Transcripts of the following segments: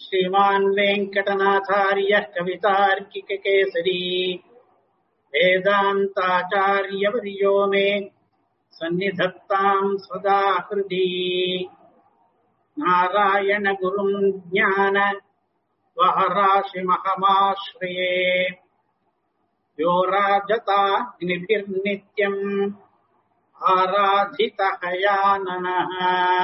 श्रीमान् वेङ्कटनाथार्यः कवितार्किककेसरी वेदान्ताचार्यवर्यो मे सन्निधत्ताम् सदा हृदि नारायणगुरुम् ज्ञान वहराशिमहमाश्रये यो राजताग्निभिर्नित्यम् ஆராதிதயானனः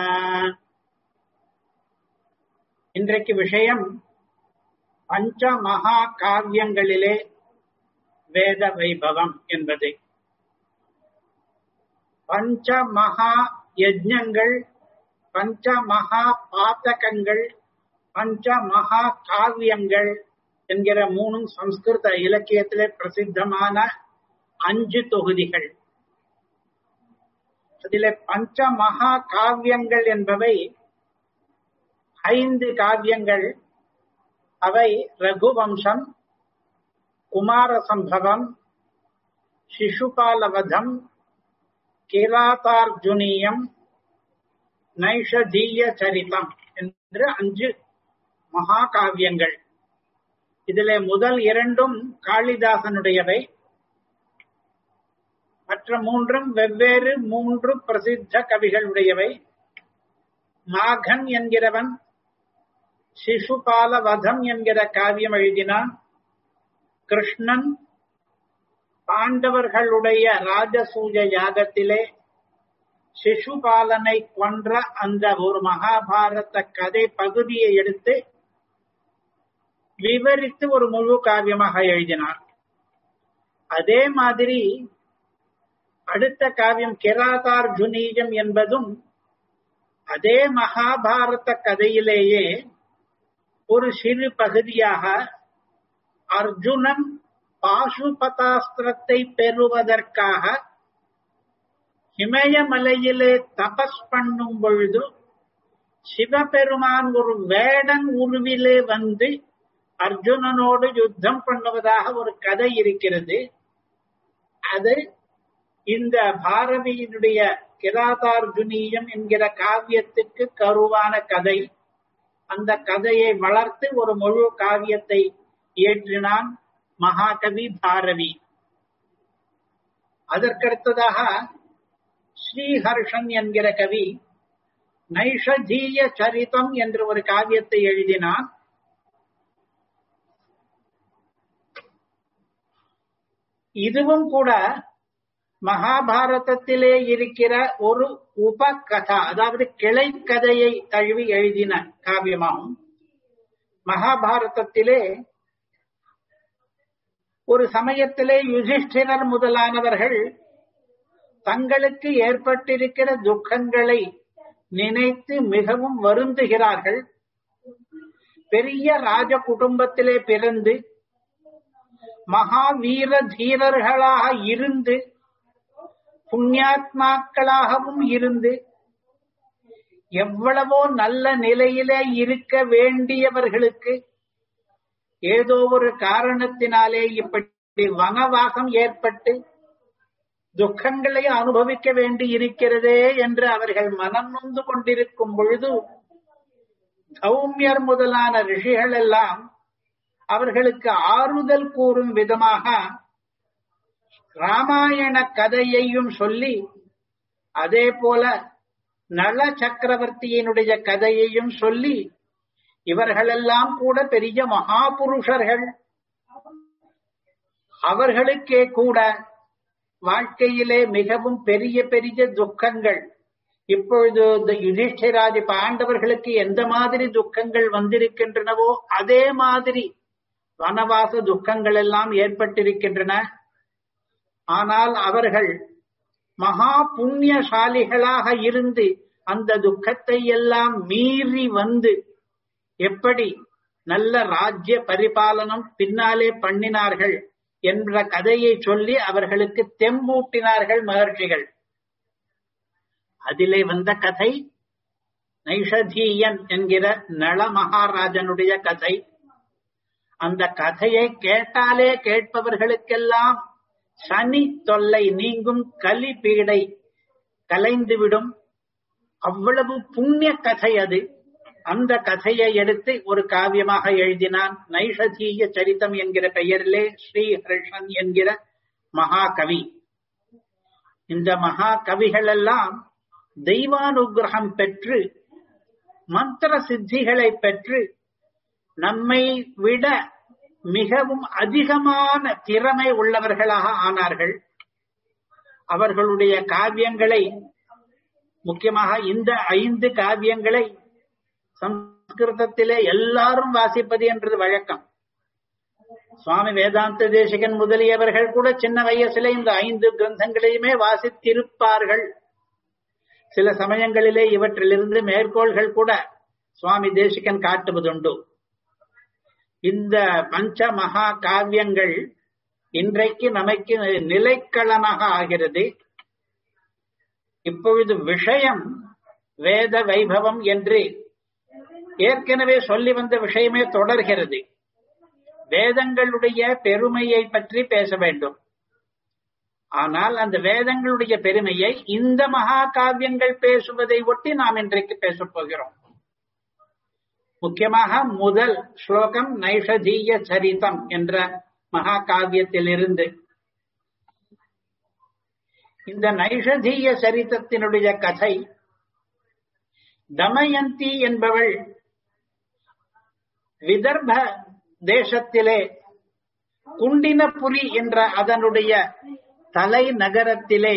இன்றைக்கு விஷயம் பஞ்ச மகா காவியங்களிலே வேத வைபவம் என்பது பஞ்ச மகா யஜ்ஞங்கள் பஞ்ச மகா பாத்தகங்கள் பஞ்ச மகா காவியங்கள் என்கிற மூணும் சம்ஸ்கிருத இலக்கியத்திலே பிரசித்தமான அஞ்சு தொகுதிகள் அதிலே பஞ்ச மகா காவியங்கள் என்பவை ஐந்து காவியங்கள் அவை ரகுவம்சம் குமார சம்பவம் சிசுபாலவதம் கிராதார்ஜுனியம் நைஷதீய சரிதம் என்று அஞ்சு மகா காவியங்கள் இதிலே முதல் இரண்டும் காளிதாசனுடையவை மற்ற மூன்றும் வெவ்வேறு மூன்று பிரசித்த கவிகளுடையவை மாகன் என்கிறவன் சிசுபால வதம் என்கிற காவியம் எழுதினான் கிருஷ்ணன் பாண்டவர்களுடைய ராஜசூய யாகத்திலே சிசுபாலனை கொன்ற அந்த ஒரு மகாபாரத கதை பகுதியை எடுத்து விவரித்து ஒரு முழு காவியமாக எழுதினார் அதே மாதிரி அடுத்த காவியம் கிராதார்ஜுனீயம் என்பதும் அதே மகாபாரத கதையிலேயே ஒரு சிறு பகுதியாக அர்ஜுனன் பாசுபதாஸ்திரத்தை பெறுவதற்காக இமயமலையிலே தபஸ் பண்ணும் பொழுது சிவபெருமான் ஒரு வேடன் உருவிலே வந்து அர்ஜுனனோடு யுத்தம் பண்ணுவதாக ஒரு கதை இருக்கிறது அது இந்த பாரதியினுடைய கிராதார்ஜுனியம் என்கிற காவியத்துக்கு கருவான கதை அந்த கதையை வளர்த்து ஒரு முழு காவியத்தை இயற்றினான் மகாகவி பாரதி அதற்கடுத்ததாக ஸ்ரீஹர்ஷன் என்கிற கவி நைஷதீய சரிதம் என்ற ஒரு காவியத்தை எழுதினான் இதுவும் கூட மகாபாரதத்திலே இருக்கிற ஒரு உபகதா அதாவது கிளை கதையை தழுவி எழுதின காவியமாகும் மகாபாரதத்திலே ஒரு சமயத்திலே யுதிஷ்டிரர் முதலானவர்கள் தங்களுக்கு ஏற்பட்டிருக்கிற துக்கங்களை நினைத்து மிகவும் வருந்துகிறார்கள் பெரிய ராஜ குடும்பத்திலே பிறந்து மகாவீர தீரர்களாக இருந்து புண்ணியாத்மாக்களாகவும் இருந்து எவ்வளவோ நல்ல நிலையிலே இருக்க வேண்டியவர்களுக்கு ஏதோ ஒரு காரணத்தினாலே இப்படி வனவாசம் ஏற்பட்டு துக்கங்களை அனுபவிக்க வேண்டி இருக்கிறதே என்று அவர்கள் மனம் நொந்து கொண்டிருக்கும் பொழுது சௌமியர் முதலான ரிஷிகள் எல்லாம் அவர்களுக்கு ஆறுதல் கூறும் விதமாக ராமாயண கதையையும் சொல்லி அதே போல நள சக்கரவர்த்தியினுடைய கதையையும் சொல்லி இவர்களெல்லாம் கூட பெரிய மகாபுருஷர்கள் அவர்களுக்கே கூட வாழ்க்கையிலே மிகவும் பெரிய பெரிய துக்கங்கள் இப்பொழுது இந்த யுதிஷ்டிராதி பாண்டவர்களுக்கு எந்த மாதிரி துக்கங்கள் வந்திருக்கின்றனவோ அதே மாதிரி வனவாச துக்கங்கள் எல்லாம் ஏற்பட்டிருக்கின்றன ஆனால் அவர்கள் மகா புண்ணியசாலிகளாக இருந்து அந்த துக்கத்தை எல்லாம் மீறி வந்து எப்படி நல்ல ராஜ்ய பரிபாலனம் பின்னாலே பண்ணினார்கள் என்ற கதையை சொல்லி அவர்களுக்கு தெம்பூட்டினார்கள் மகர்ஷிகள் அதிலே வந்த கதை நைஷதீயன் என்கிற நள மகாராஜனுடைய கதை அந்த கதையை கேட்டாலே கேட்பவர்களுக்கெல்லாம் சனி தொல்லை நீங்கும் கலி பீடை கலைந்துவிடும் அவ்வளவு புண்ணிய கதை அது அந்த கதையை எடுத்து ஒரு காவியமாக எழுதினான் நைஷதீய சரிதம் என்கிற பெயரிலே ஸ்ரீஹர்ஷன் என்கிற மகாகவி இந்த மகா கவிகள் எல்லாம் தெய்வானுகிரகம் பெற்று மந்திர சித்திகளை பெற்று நம்மை விட மிகவும் அதிகமான திறமை உள்ளவர்களாக ஆனார்கள் அவர்களுடைய காவியங்களை முக்கியமாக இந்த ஐந்து காவியங்களை சம்ஸ்கிருதத்திலே எல்லாரும் வாசிப்பது என்றது வழக்கம் சுவாமி வேதாந்த தேசிகன் முதலியவர்கள் கூட சின்ன வயசுல இந்த ஐந்து கிரந்தங்களையுமே வாசித்திருப்பார்கள் சில சமயங்களிலே இவற்றிலிருந்து மேற்கோள்கள் கூட சுவாமி தேசிகன் காட்டுவதுண்டு இந்த பஞ்ச மகா காவியங்கள் இன்றைக்கு நமக்கு நிலைக்களனாக ஆகிறது இப்பொழுது விஷயம் வேத வைபவம் என்று ஏற்கனவே சொல்லி வந்த விஷயமே தொடர்கிறது வேதங்களுடைய பெருமையை பற்றி பேச வேண்டும் ஆனால் அந்த வேதங்களுடைய பெருமையை இந்த மகா காவியங்கள் பேசுவதை ஒட்டி நாம் இன்றைக்கு பேசப் போகிறோம் முக்கியமாக முதல் ஸ்லோகம் நைஷதீய சரிதம் என்ற மகா காவியத்திலிருந்து இந்த நைஷதீய சரிதத்தினுடைய கதை தமயந்தி என்பவள் விதர்ப தேசத்திலே குண்டினபுரி என்ற அதனுடைய தலைநகரத்திலே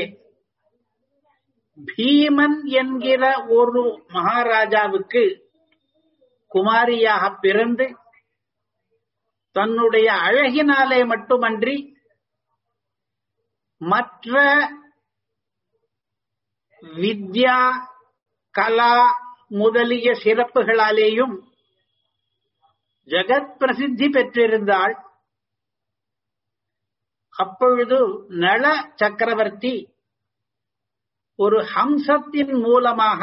பீமன் என்கிற ஒரு மகாராஜாவுக்கு குமாரியாக பிறந்து தன்னுடைய அழகினாலே மட்டுமன்றி மற்ற வித்யா கலா முதலிய சிறப்புகளாலேயும் ஜெகத் பிரசித்தி பெற்றிருந்தாள் அப்பொழுது நள சக்கரவர்த்தி ஒரு ஹம்சத்தின் மூலமாக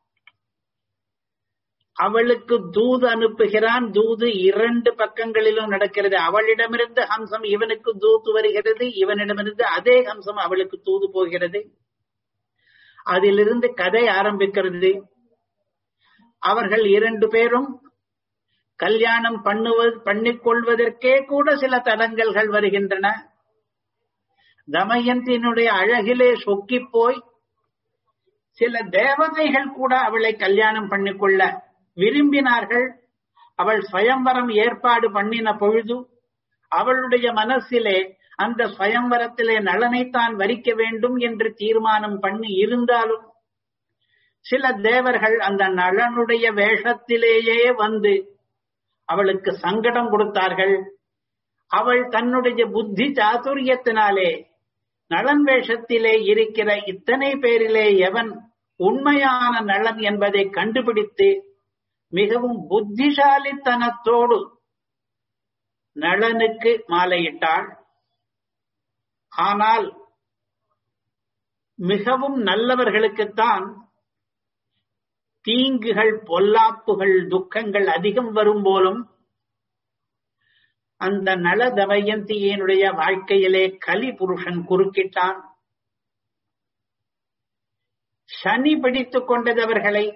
அவளுக்கு தூது அனுப்புகிறான் தூது இரண்டு பக்கங்களிலும் நடக்கிறது அவளிடமிருந்து ஹம்சம் இவனுக்கு தூது வருகிறது இவனிடமிருந்து அதே ஹம்சம் அவளுக்கு தூது போகிறது அதிலிருந்து கதை ஆரம்பிக்கிறது அவர்கள் இரண்டு பேரும் கல்யாணம் பண்ணுவது பண்ணிக்கொள்வதற்கே கூட சில தடங்கல்கள் வருகின்றன தமயந்தினுடைய அழகிலே சொக்கி போய் சில தேவதைகள் கூட அவளை கல்யாணம் பண்ணிக்கொள்ள விரும்பினார்கள் அவள் சுயம்பரம் ஏற்பாடு பண்ணின பொழுது அவளுடைய மனசிலே அந்த சுயம்பரத்திலே நலனைத்தான் வரிக்க வேண்டும் என்று தீர்மானம் பண்ணி இருந்தாலும் சில தேவர்கள் அந்த நலனுடைய வேஷத்திலேயே வந்து அவளுக்கு சங்கடம் கொடுத்தார்கள் அவள் தன்னுடைய புத்தி சாதுரியத்தினாலே நலன் வேஷத்திலே இருக்கிற இத்தனை பேரிலே எவன் உண்மையான நலன் என்பதை கண்டுபிடித்து மிகவும் புத்திசாலித்தனத்தோடு நலனுக்கு மாலையிட்டாள் ஆனால் மிகவும் நல்லவர்களுக்குத்தான் தீங்குகள் பொல்லாப்புகள் துக்கங்கள் அதிகம் வரும் போலும் அந்த நல தமயந்தியினுடைய வாழ்க்கையிலே கலி புருஷன் குறுக்கிட்டான் சனி பிடித்துக் கொண்டதவர்களை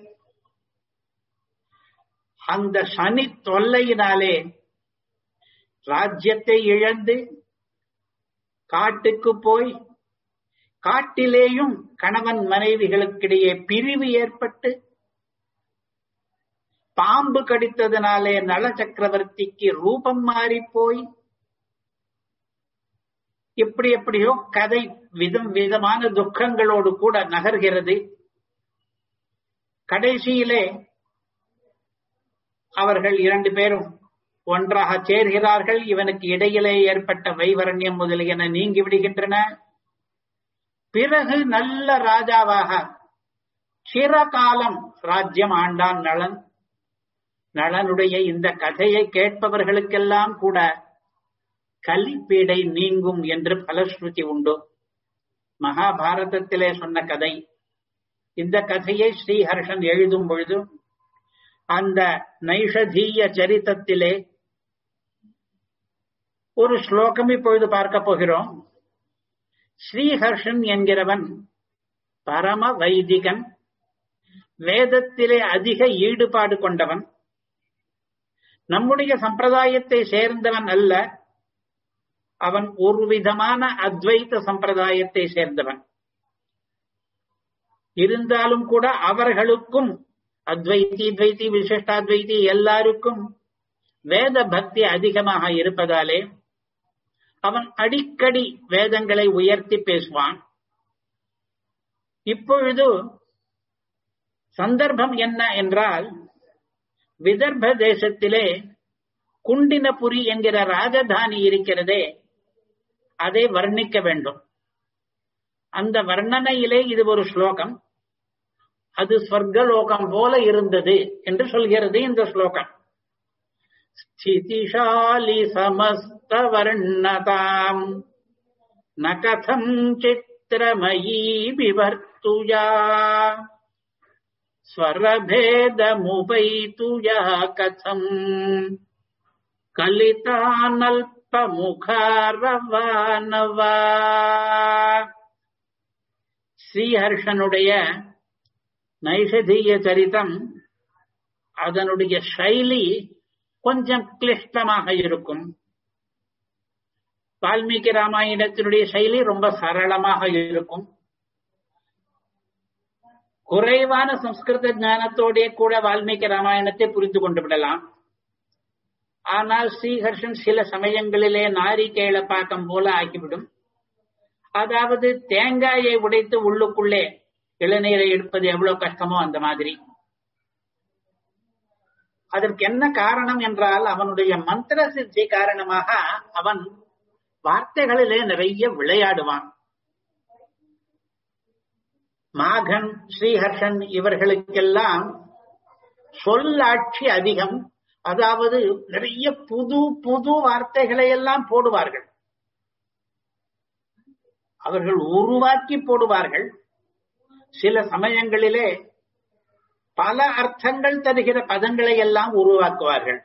அந்த சனி தொல்லையினாலே ராஜ்யத்தை இழந்து காட்டுக்கு போய் காட்டிலேயும் கணவன் மனைவிகளுக்கிடையே பிரிவு ஏற்பட்டு பாம்பு கடித்ததனாலே நல சக்கரவர்த்திக்கு ரூபம் மாறி போய் எப்படி எப்படியோ கதை விதம் விதமான துக்கங்களோடு கூட நகர்கிறது கடைசியிலே அவர்கள் இரண்டு பேரும் ஒன்றாக சேர்கிறார்கள் இவனுக்கு இடையிலே ஏற்பட்ட வைவரண்யம் முதலியன நீங்கி விடுகின்றன பிறகு நல்ல ராஜாவாக சிறகாலம் ராஜ்யம் ஆண்டான் நலன் நலனுடைய இந்த கதையை கேட்பவர்களுக்கெல்லாம் கூட கலிப்பீடை நீங்கும் என்று பலஸ்ருதி உண்டு மகாபாரதத்திலே சொன்ன கதை இந்த கதையை ஸ்ரீஹர்ஷன் எழுதும் பொழுது அந்த நைஷதீய சரித்தத்திலே ஒரு ஸ்லோகம் இப்பொழுது பார்க்க போகிறோம் ஸ்ரீஹர்ஷன் என்கிறவன் பரம வைதிகன் வேதத்திலே அதிக ஈடுபாடு கொண்டவன் நம்முடைய சம்பிரதாயத்தை சேர்ந்தவன் அல்ல அவன் ஒரு விதமான அத்வைத சம்பிரதாயத்தை சேர்ந்தவன் இருந்தாலும் கூட அவர்களுக்கும் அத்வைத்தி துவைத்தி விசிஷ்டாத்வைத்தி எல்லாருக்கும் வேத பக்தி அதிகமாக இருப்பதாலே அவன் அடிக்கடி வேதங்களை உயர்த்தி பேசுவான் இப்பொழுது சந்தர்ப்பம் என்ன என்றால் விதர்ப தேசத்திலே குண்டினபுரி என்கிற ராஜதானி இருக்கிறதே அதை வர்ணிக்க வேண்டும் அந்த வர்ணனையிலே இது ஒரு ஸ்லோகம் அது ஸ்வர்கலோகம் போல இருந்தது என்று சொல்கிறது இந்த ஸ்லோகம் ஸ்திதிஷாலி சமஸ்த வர்ணதாம் ந கதம் சித்திரமயீ விவர்த்துயா स्वरभेदमुपैतुया कथम् கலிதானல்பமுகாரவானவா ஸ்ரீஹர்ஷனுடைய நைஷதீய சரிதம் அதனுடைய சைலி கொஞ்சம் கிளிஷ்டமாக இருக்கும் வால்மீகி ராமாயணத்தினுடைய சைலி ரொம்ப சரளமாக இருக்கும் குறைவான சம்ஸ்கிருத ஞானத்தோடே கூட வால்மீகி ராமாயணத்தை புரிந்து கொண்டு விடலாம் ஆனால் ஸ்ரீஹர்ஷன் சில சமயங்களிலே நாரிகேள பாக்கம் போல ஆகிவிடும் அதாவது தேங்காயை உடைத்து உள்ளுக்குள்ளே இளநீரை எடுப்பது எவ்வளவு கஷ்டமோ அந்த மாதிரி அதற்கு என்ன காரணம் என்றால் அவனுடைய மந்திர சித்தி காரணமாக அவன் வார்த்தைகளிலே நிறைய விளையாடுவான் மாகன் ஸ்ரீஹர்ஷன் இவர்களுக்கெல்லாம் சொல்லாட்சி அதிகம் அதாவது நிறைய புது புது வார்த்தைகளை எல்லாம் போடுவார்கள் அவர்கள் உருவாக்கி போடுவார்கள் சில சமயங்களிலே பல அர்த்தங்கள் தருகிற பதங்களை எல்லாம் உருவாக்குவார்கள்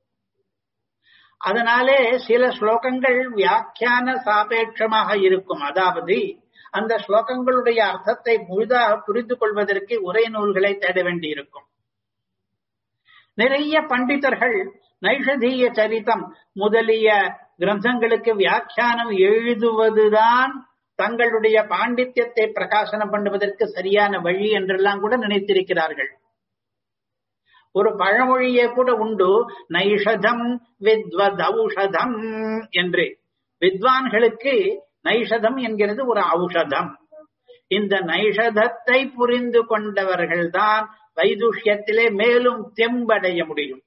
அதனாலே சில ஸ்லோகங்கள் வியாக்கியான சாபேட்சமாக இருக்கும் அதாவது அந்த ஸ்லோகங்களுடைய அர்த்தத்தை முழுதாக புரிந்து கொள்வதற்கு உரை நூல்களை தேட வேண்டியிருக்கும் நிறைய பண்டிதர்கள் நைஷதீய சரிதம் முதலிய கிரந்தங்களுக்கு வியாக்கியானம் எழுதுவதுதான் தங்களுடைய பாண்டித்யத்தை பிரகாசனம் பண்ணுவதற்கு சரியான வழி என்றெல்லாம் கூட நினைத்திருக்கிறார்கள் ஒரு பழமொழியே கூட உண்டு நைஷதம் வித்வதௌஷதம் என்று வித்வான்களுக்கு நைஷதம் என்கிறது ஒரு ஔஷதம் இந்த நைஷதத்தை புரிந்து கொண்டவர்கள்தான் வைதுஷ்யத்திலே மேலும் தெம்படைய முடியும்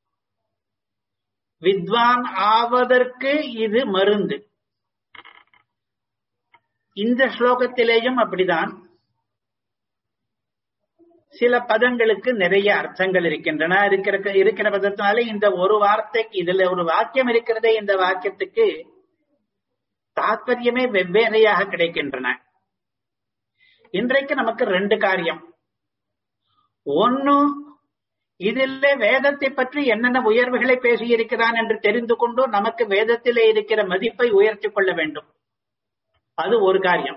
வித்வான் ஆவதற்கு இது மருந்து இந்த ஸ்லோகத்திலேயும் அப்படிதான் சில பதங்களுக்கு நிறைய அர்த்தங்கள் இருக்கின்றன இருக்கிற இருக்கிற பதத்தினாலே இந்த ஒரு வார்த்தைக்கு இதுல ஒரு வாக்கியம் இருக்கிறதே இந்த வாக்கியத்துக்கு தாத்பரியமே வெவ்வேறையாக கிடைக்கின்றன இன்றைக்கு நமக்கு ரெண்டு காரியம் ஒன்னு இதில் வேதத்தை பற்றி என்னென்ன உயர்வுகளை பேசியிருக்கிறான் என்று தெரிந்து கொண்டு நமக்கு வேதத்திலே இருக்கிற மதிப்பை உயர்த்தி கொள்ள வேண்டும் அது ஒரு காரியம்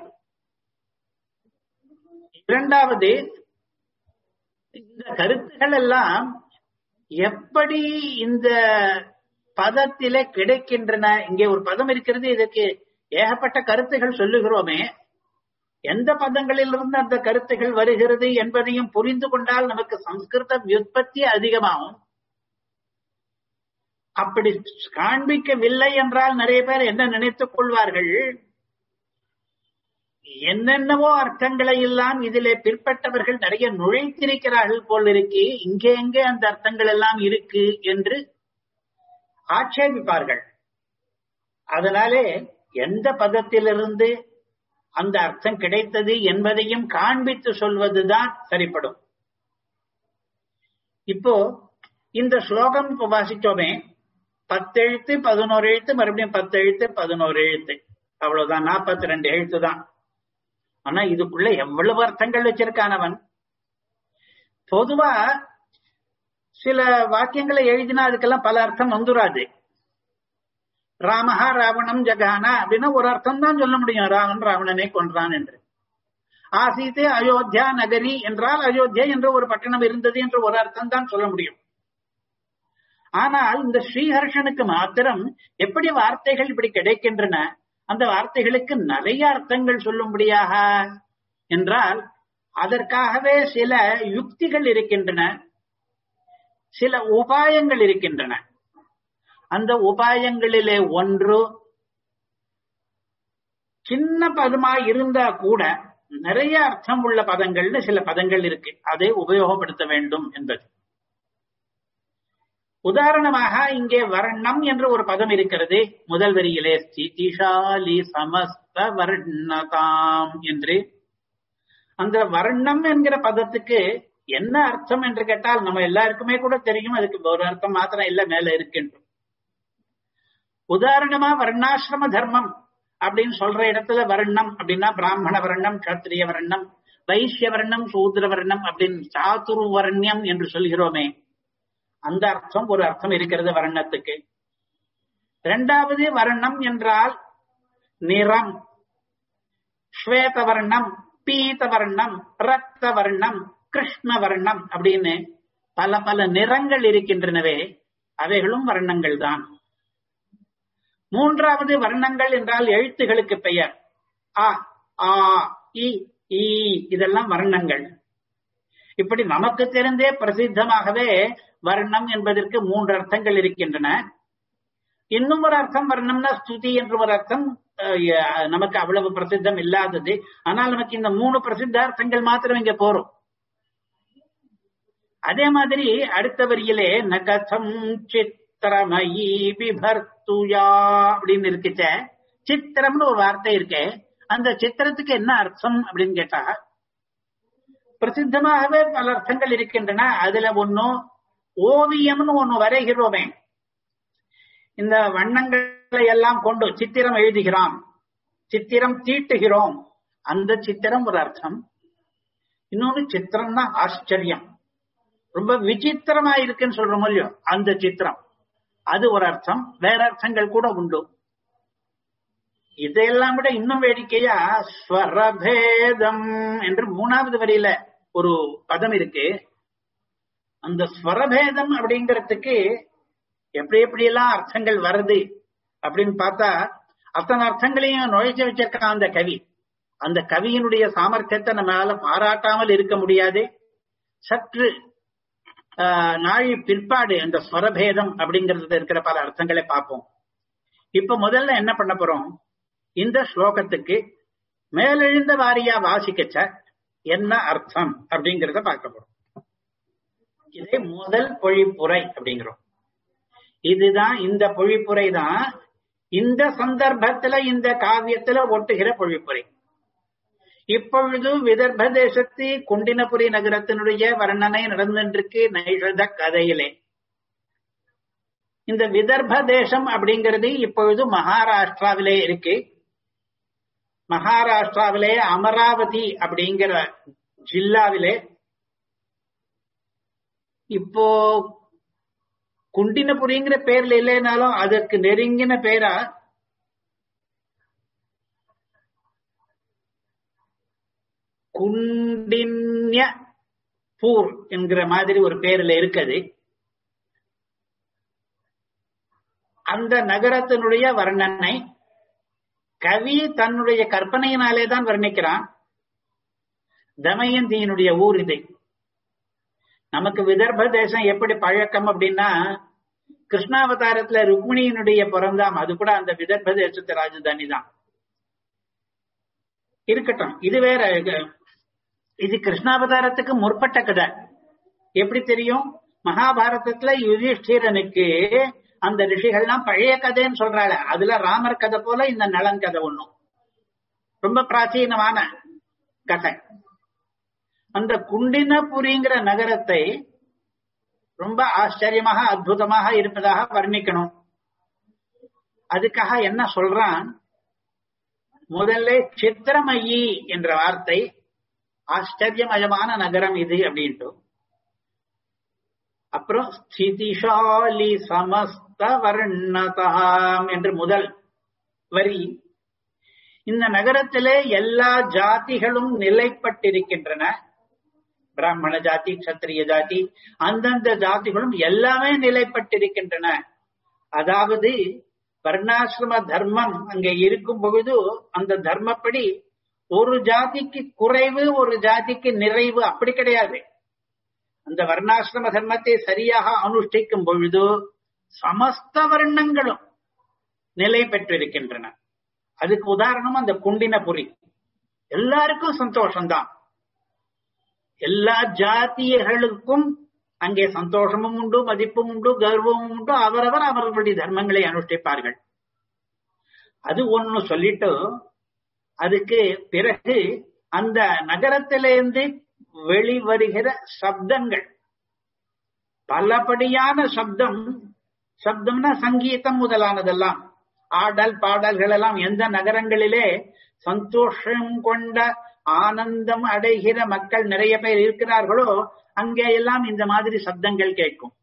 இரண்டாவது இந்த கருத்துகள் எல்லாம் எப்படி இந்த பதத்திலே கிடைக்கின்றன இங்கே ஒரு பதம் இருக்கிறது இதற்கு ஏகப்பட்ட கருத்துகள் சொல்லுகிறோமே எந்த பதங்களிலிருந்து அந்த கருத்துகள் வருகிறது என்பதையும் புரிந்து கொண்டால் நமக்கு சம்ஸ்கிருத வியுற்பத்தி அதிகமாகும் அப்படி காண்பிக்கவில்லை என்றால் நிறைய பேர் என்ன நினைத்துக் கொள்வார்கள் என்னென்னவோ அர்த்தங்களை எல்லாம் இதிலே பிற்பட்டவர்கள் நிறைய நுழைத்திருக்கிறார்கள் போல் இருக்கு இங்கே எங்கே அந்த அர்த்தங்கள் எல்லாம் இருக்கு என்று ஆட்சேபிப்பார்கள் அதனாலே எந்த பதத்திலிருந்து அந்த அர்த்தம் கிடைத்தது என்பதையும் காண்பித்து சொல்வதுதான் சரிப்படும் இப்போ இந்த ஸ்லோகம் வாசிச்சோமே பத்தெழுத்து பதினோரு எழுத்து மறுபடியும் பத்து எழுத்து பதினோரு எழுத்து அவ்வளவுதான் நாற்பத்தி ரெண்டு எழுத்து தான் ஆனா இதுக்குள்ள எவ்வளவு அர்த்தங்கள் வச்சிருக்கான் அவன் பொதுவா சில வாக்கியங்களை எழுதினா அதுக்கெல்லாம் பல அர்த்தம் வந்துராது ராமஹா ராவணம் ஜகானா அப்படின்னா ஒரு அர்த்தம் தான் சொல்ல முடியும் ராவன் ராவணனை கொன்றான் என்று ஆசீத்து அயோத்தியா நகரி என்றால் அயோத்தியா என்ற ஒரு பட்டணம் இருந்தது என்று ஒரு அர்த்தம் தான் சொல்ல முடியும் ஆனால் இந்த ஸ்ரீஹர்ஷனுக்கு மாத்திரம் எப்படி வார்த்தைகள் இப்படி கிடைக்கின்றன அந்த வார்த்தைகளுக்கு நிறைய அர்த்தங்கள் சொல்லும்படியாக என்றால் அதற்காகவே சில யுக்திகள் இருக்கின்றன சில உபாயங்கள் இருக்கின்றன அந்த உபாயங்களிலே ஒன்று சின்ன பதமா இருந்தா கூட நிறைய அர்த்தம் உள்ள பதங்கள்னு சில பதங்கள் இருக்கு அதை உபயோகப்படுத்த வேண்டும் என்பது உதாரணமாக இங்கே வர்ணம் என்று ஒரு பதம் இருக்கிறது முதல் வரியிலே ஸ்திதிஷாலி சமஸ்த வர்ணதாம் என்று அந்த வர்ணம் என்கிற பதத்துக்கு என்ன அர்த்தம் என்று கேட்டால் நம்ம எல்லாருக்குமே கூட தெரியும் அதுக்கு ஒரு அர்த்தம் மாத்திரம் இல்ல மேல இருக்கின்றோம் உதாரணமா வர்ணாசிரம தர்மம் அப்படின்னு சொல்ற இடத்துல வர்ணம் அப்படின்னா பிராமண வர்ணம் கத்திரிய வர்ணம் வைசிய வர்ணம் சூத்திர வர்ணம் அப்படின்னு சாதுர்வர்ணியம் என்று சொல்கிறோமே அந்த அர்த்தம் ஒரு அர்த்தம் இருக்கிறது வர்ணத்துக்கு இரண்டாவது வர்ணம் என்றால் நிறம் ஸ்வேத வர்ணம் பீத வர்ணம் ரத்த வர்ணம் கிருஷ்ண வர்ணம் அப்படின்னு பல பல நிறங்கள் இருக்கின்றனவே அவைகளும் வர்ணங்கள் தான் மூன்றாவது வர்ணங்கள் என்றால் எழுத்துகளுக்கு பெயர் ஆ ஆ இ ஈ இதெல்லாம் வர்ணங்கள் இப்படி நமக்கு தெரிந்தே பிரசித்தமாகவே வர்ணம் என்பதற்கு மூன்று அர்த்தங்கள் இருக்கின்றன இன்னும் ஒரு அர்த்தம் வர்ணம்னா ஸ்துதி என்று ஒரு அர்த்தம் நமக்கு அவ்வளவு பிரசித்தம் இல்லாதது ஆனால் நமக்கு இந்த மூணு பிரசித்தார்த்தங்கள் மாத்திரம் இங்க போறோம் அதே மாதிரி அடுத்த வரியிலே நகதம் சித்திரமயி விபர்த்துயா அப்படின்னு இருக்குச்ச சித்திரம்னு ஒரு வார்த்தை இருக்கே அந்த சித்திரத்துக்கு என்ன அர்த்தம் அப்படின்னு கேட்டா பிரசித்தமாகவே பல அர்த்தங்கள் இருக்கின்றன அதுல ஒன்னும் ஓவியம்னு ஒண்ணு வரைகிறோமே இந்த வண்ணங்களை எல்லாம் கொண்டு சித்திரம் எழுதுகிறோம் சித்திரம் தீட்டுகிறோம் அந்த சித்திரம் ஒரு அர்த்தம் இன்னொன்னு சித்திரம்னா ஆச்சரியம் ரொம்ப விசித்திரமா இருக்குன்னு சொல்றோம் இல்லையோ அந்த சித்திரம் அது ஒரு அர்த்தம் வேற அர்த்தங்கள் கூட உண்டு இதையெல்லாம் விட இன்னும் வேடிக்கையா ஸ்வரபேதம் என்று மூணாவது வரியில ஒரு பதம் இருக்கு அந்த ஸ்வரபேதம் அப்படிங்கறதுக்கு எப்படி எப்படி எல்லாம் அர்த்தங்கள் வருது அப்படின்னு பார்த்தா அத்தனை அர்த்தங்களையும் நுழைச்சு வச்சிருக்கான் அந்த கவி அந்த கவியினுடைய சாமர்த்தியத்தை நம்மளால பாராட்டாமல் இருக்க முடியாது சற்று நாழி பிற்பாடு அந்த ஸ்வரபேதம் அப்படிங்கறது இருக்கிற பல அர்த்தங்களை பார்ப்போம் இப்ப முதல்ல என்ன பண்ண போறோம் இந்த ஸ்லோகத்துக்கு மேலெழுந்த வாரியா வாசிக்கச்ச என்ன அர்த்தம் அப்படிங்கறத பார்க்க போறோம் இதே முதல் பொழிப்புரை அப்படிங்கிறோம் இதுதான் இந்த பொழிப்புரை தான் இந்த சந்தர்ப்பத்துல இந்த காவியத்துல ஒட்டுகிற பொழிப்புரை இப்பொழுது விதர்ப தேசத்து குண்டினபுரி நகரத்தினுடைய வர்ணனை நடந்துருக்கு நைஷத கதையிலே இந்த விதர்ப தேசம் அப்படிங்கிறது இப்பொழுது மகாராஷ்டிராவிலே இருக்கு மகாராஷ்டிராவிலே அமராவதி அப்படிங்கிற ஜில்லாவிலே இப்போ குண்டினபுரிங்கிற பேர்ல இல்லைனாலும் அதற்கு நெருங்கின பேரா குண்டின்ய பூர் என்கிற மாதிரி ஒரு பேர்ல இருக்குது அந்த நகரத்தினுடைய வர்ணனை கவி தன்னுடைய கற்பனையினாலே தான் வர்ணிக்கிறான் தமயந்தியினுடைய ஊர் இது நமக்கு விதர்ப தேசம் எப்படி பழக்கம் அப்படின்னா கிருஷ்ணாவதாரத்துல ருக்மிணியினுடைய பிறந்தாம் அது கூட அந்த விதர்ப தேசத்து ராஜதானி தான் இருக்கட்டும் இது வேற இது கிருஷ்ணாவதாரத்துக்கு முற்பட்ட கதை எப்படி தெரியும் மகாபாரதத்துல யுதிஷ்டிரனுக்கு அந்த ரிஷிகள்லாம் பழைய கதைன்னு சொல்றாள் அதுல ராமர் கதை போல இந்த நலன் கதை ஒண்ணும் ரொம்ப பிராச்சீனமான கதை அந்த குண்டினபுரிங்கிற நகரத்தை ரொம்ப ஆச்சரியமாக அற்புதமாக இருப்பதாக வர்ணிக்கணும் அதுக்காக என்ன சொல்றான் முதல்ல சித்திரமயி என்ற வார்த்தை ஆச்சரியமயமான நகரம் இது அப்படின்ட்டு அப்புறம் ஸ்திதிஷாலி சமஸ்த வர்ணதாம் என்று முதல் வரி இந்த நகரத்திலே எல்லா ஜாதிகளும் நிலைப்பட்டிருக்கின்றன பிராமண ஜாதி கத்திரிய ஜாதி அந்தந்த ஜாதிகளும் எல்லாமே நிலைப்பட்டிருக்கின்றன அதாவது வர்ணாசிரம தர்மம் அங்கே இருக்கும் பொழுது அந்த தர்மப்படி ஒரு ஜாதிக்கு குறைவு ஒரு ஜாதிக்கு நிறைவு அப்படி கிடையாது அந்த வர்ணாசிரம தர்மத்தை சரியாக அனுஷ்டிக்கும் பொழுது சமஸ்த வர்ணங்களும் நிலை பெற்றிருக்கின்றன அதுக்கு உதாரணம் அந்த குண்டினபுரி எல்லாருக்கும் சந்தோஷம்தான் எல்லா ஜாத்தியர்களுக்கும் அங்கே சந்தோஷமும் உண்டு மதிப்பும் உண்டு கர்வமும் உண்டு அவரவர் அவர்களுடைய தர்மங்களை அனுஷ்டிப்பார்கள் அது ஒண்ணு சொல்லிட்டு அதுக்கு பிறகு அந்த நகரத்திலிருந்து வெளிவருகிற சப்தங்கள் பலபடியான சப்தம் சப்தம்னா சங்கீதம் முதலானதெல்லாம் ஆடல் பாடல்கள் எல்லாம் எந்த நகரங்களிலே சந்தோஷம் கொண்ட ஆனந்தம் அடைகிற மக்கள் நிறைய பேர் இருக்கிறார்களோ அங்கே எல்லாம் இந்த மாதிரி சப்தங்கள் கேட்கும்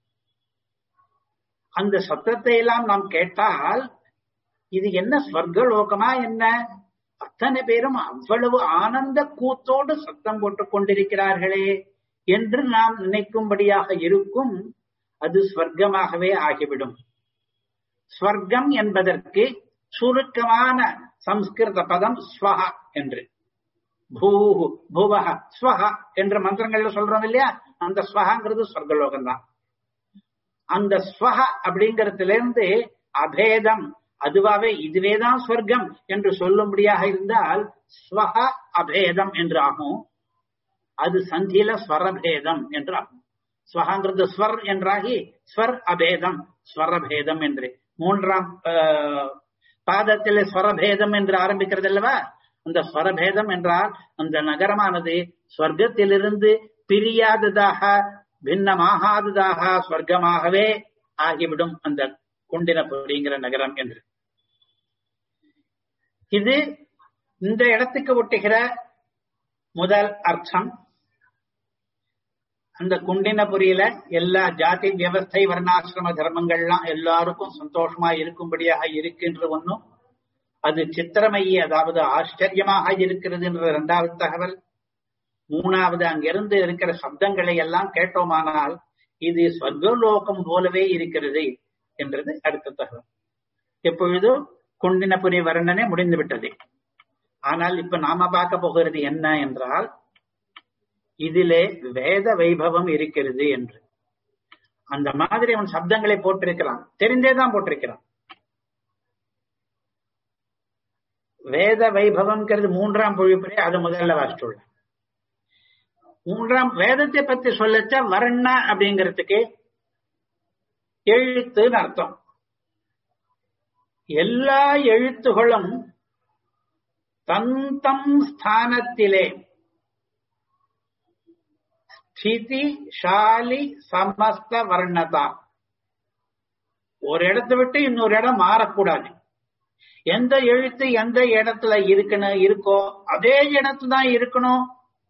அந்த சப்தத்தை எல்லாம் நாம் கேட்டால் இது என்ன ஸ்வர்கலோகமா என்ன அத்தனை பேரும் அவ்வளவு ஆனந்த கூத்தோடு சத்தம் போட்டுக் கொண்டிருக்கிறார்களே என்று நாம் நினைக்கும்படியாக இருக்கும் அது ஸ்வர்க்கமாகவே ஆகிவிடும் ஸ்வர்க்கம் என்பதற்கு சுருக்கமான சம்ஸ்கிருத பதம் ஸ்வஹா என்று பூஹு புவஹ ஸ்வஹா என்ற மந்திரங்கள்ல சொல்றோம் இல்லையா அந்த ஸ்வஹாங்கிறது ஸ்வர்கலோகம் தான் அந்த ஸ்வஹ அப்படிங்கறதுல இருந்து அபேதம் அதுவாவே இதுவேதான் ஸ்வர்க்கம் என்று சொல்லும்படியாக இருந்தால் ஸ்வஹ அபேதம் என்று ஆகும் அது சந்தியில ஸ்வரபேதம் என்று ஆகும் ஸ்வஹாங்கிறது ஸ்வர் என்றாகி ஸ்வர் அபேதம் ஸ்வரபேதம் என்று மூன்றாம் பாதத்தில் ஸ்வரபேதம் என்று ஆரம்பிக்கிறது அல்லவா அந்த ஸ்வரபேதம் என்றால் அந்த நகரமானது ஸ்வர்க்கத்திலிருந்து பிரியாததாக பின்னமாகாததாக ஸ்வர்க்கமாகவே ஆகிவிடும் அந்த குண்டினபுரிங்கிற நகரம் என்று இது இந்த இடத்துக்கு ஒட்டுகிற முதல் அர்த்தம் அந்த குண்டினபுரியில எல்லா ஜாதி வியவஸ்தை வர்ணாசிரம தர்மங்கள்லாம் எல்லாருக்கும் சந்தோஷமா இருக்கும்படியாக இருக்கின்ற ஒன்னும் அது சித்திரமையே அதாவது ஆச்சரியமாக இருக்கிறது என்ற இரண்டாவது தகவல் மூணாவது அங்கிருந்து இருக்கிற சப்தங்களை எல்லாம் கேட்டோமானால் இது சொர்க்கலோகம் போலவே இருக்கிறது என்றது அடுத்த தகவல் எப்பொழுது குண்டினபுரி வர்ணனை முடிந்து விட்டது ஆனால் இப்ப நாம பார்க்க போகிறது என்ன என்றால் இதிலே வேத வைபவம் இருக்கிறது என்று அந்த மாதிரி அவன் சப்தங்களை போட்டிருக்கிறான் தெரிந்தேதான் போட்டிருக்கிறான் வேத வைபவம்ங்கிறது மூன்றாம் பொழிப்புரை அது முதல்ல வாசிச்சுள்ள மூன்றாம் வேதத்தை பத்தி சொல்லச்ச வர்ண அப்படிங்கிறதுக்கு எழுத்துன்னு அர்த்தம் எல்லா எழுத்துகளும் தந்தம் ஸ்தானத்திலே ஸ்திதி ஷாலி சமஸ்த வர்ணதா ஒரு இடத்தை விட்டு இன்னொரு இடம் மாறக்கூடாது எந்த எழுத்து எந்த இடத்துல இருக்கணும் இருக்கோ அதே இடத்துல தான் இருக்கணும்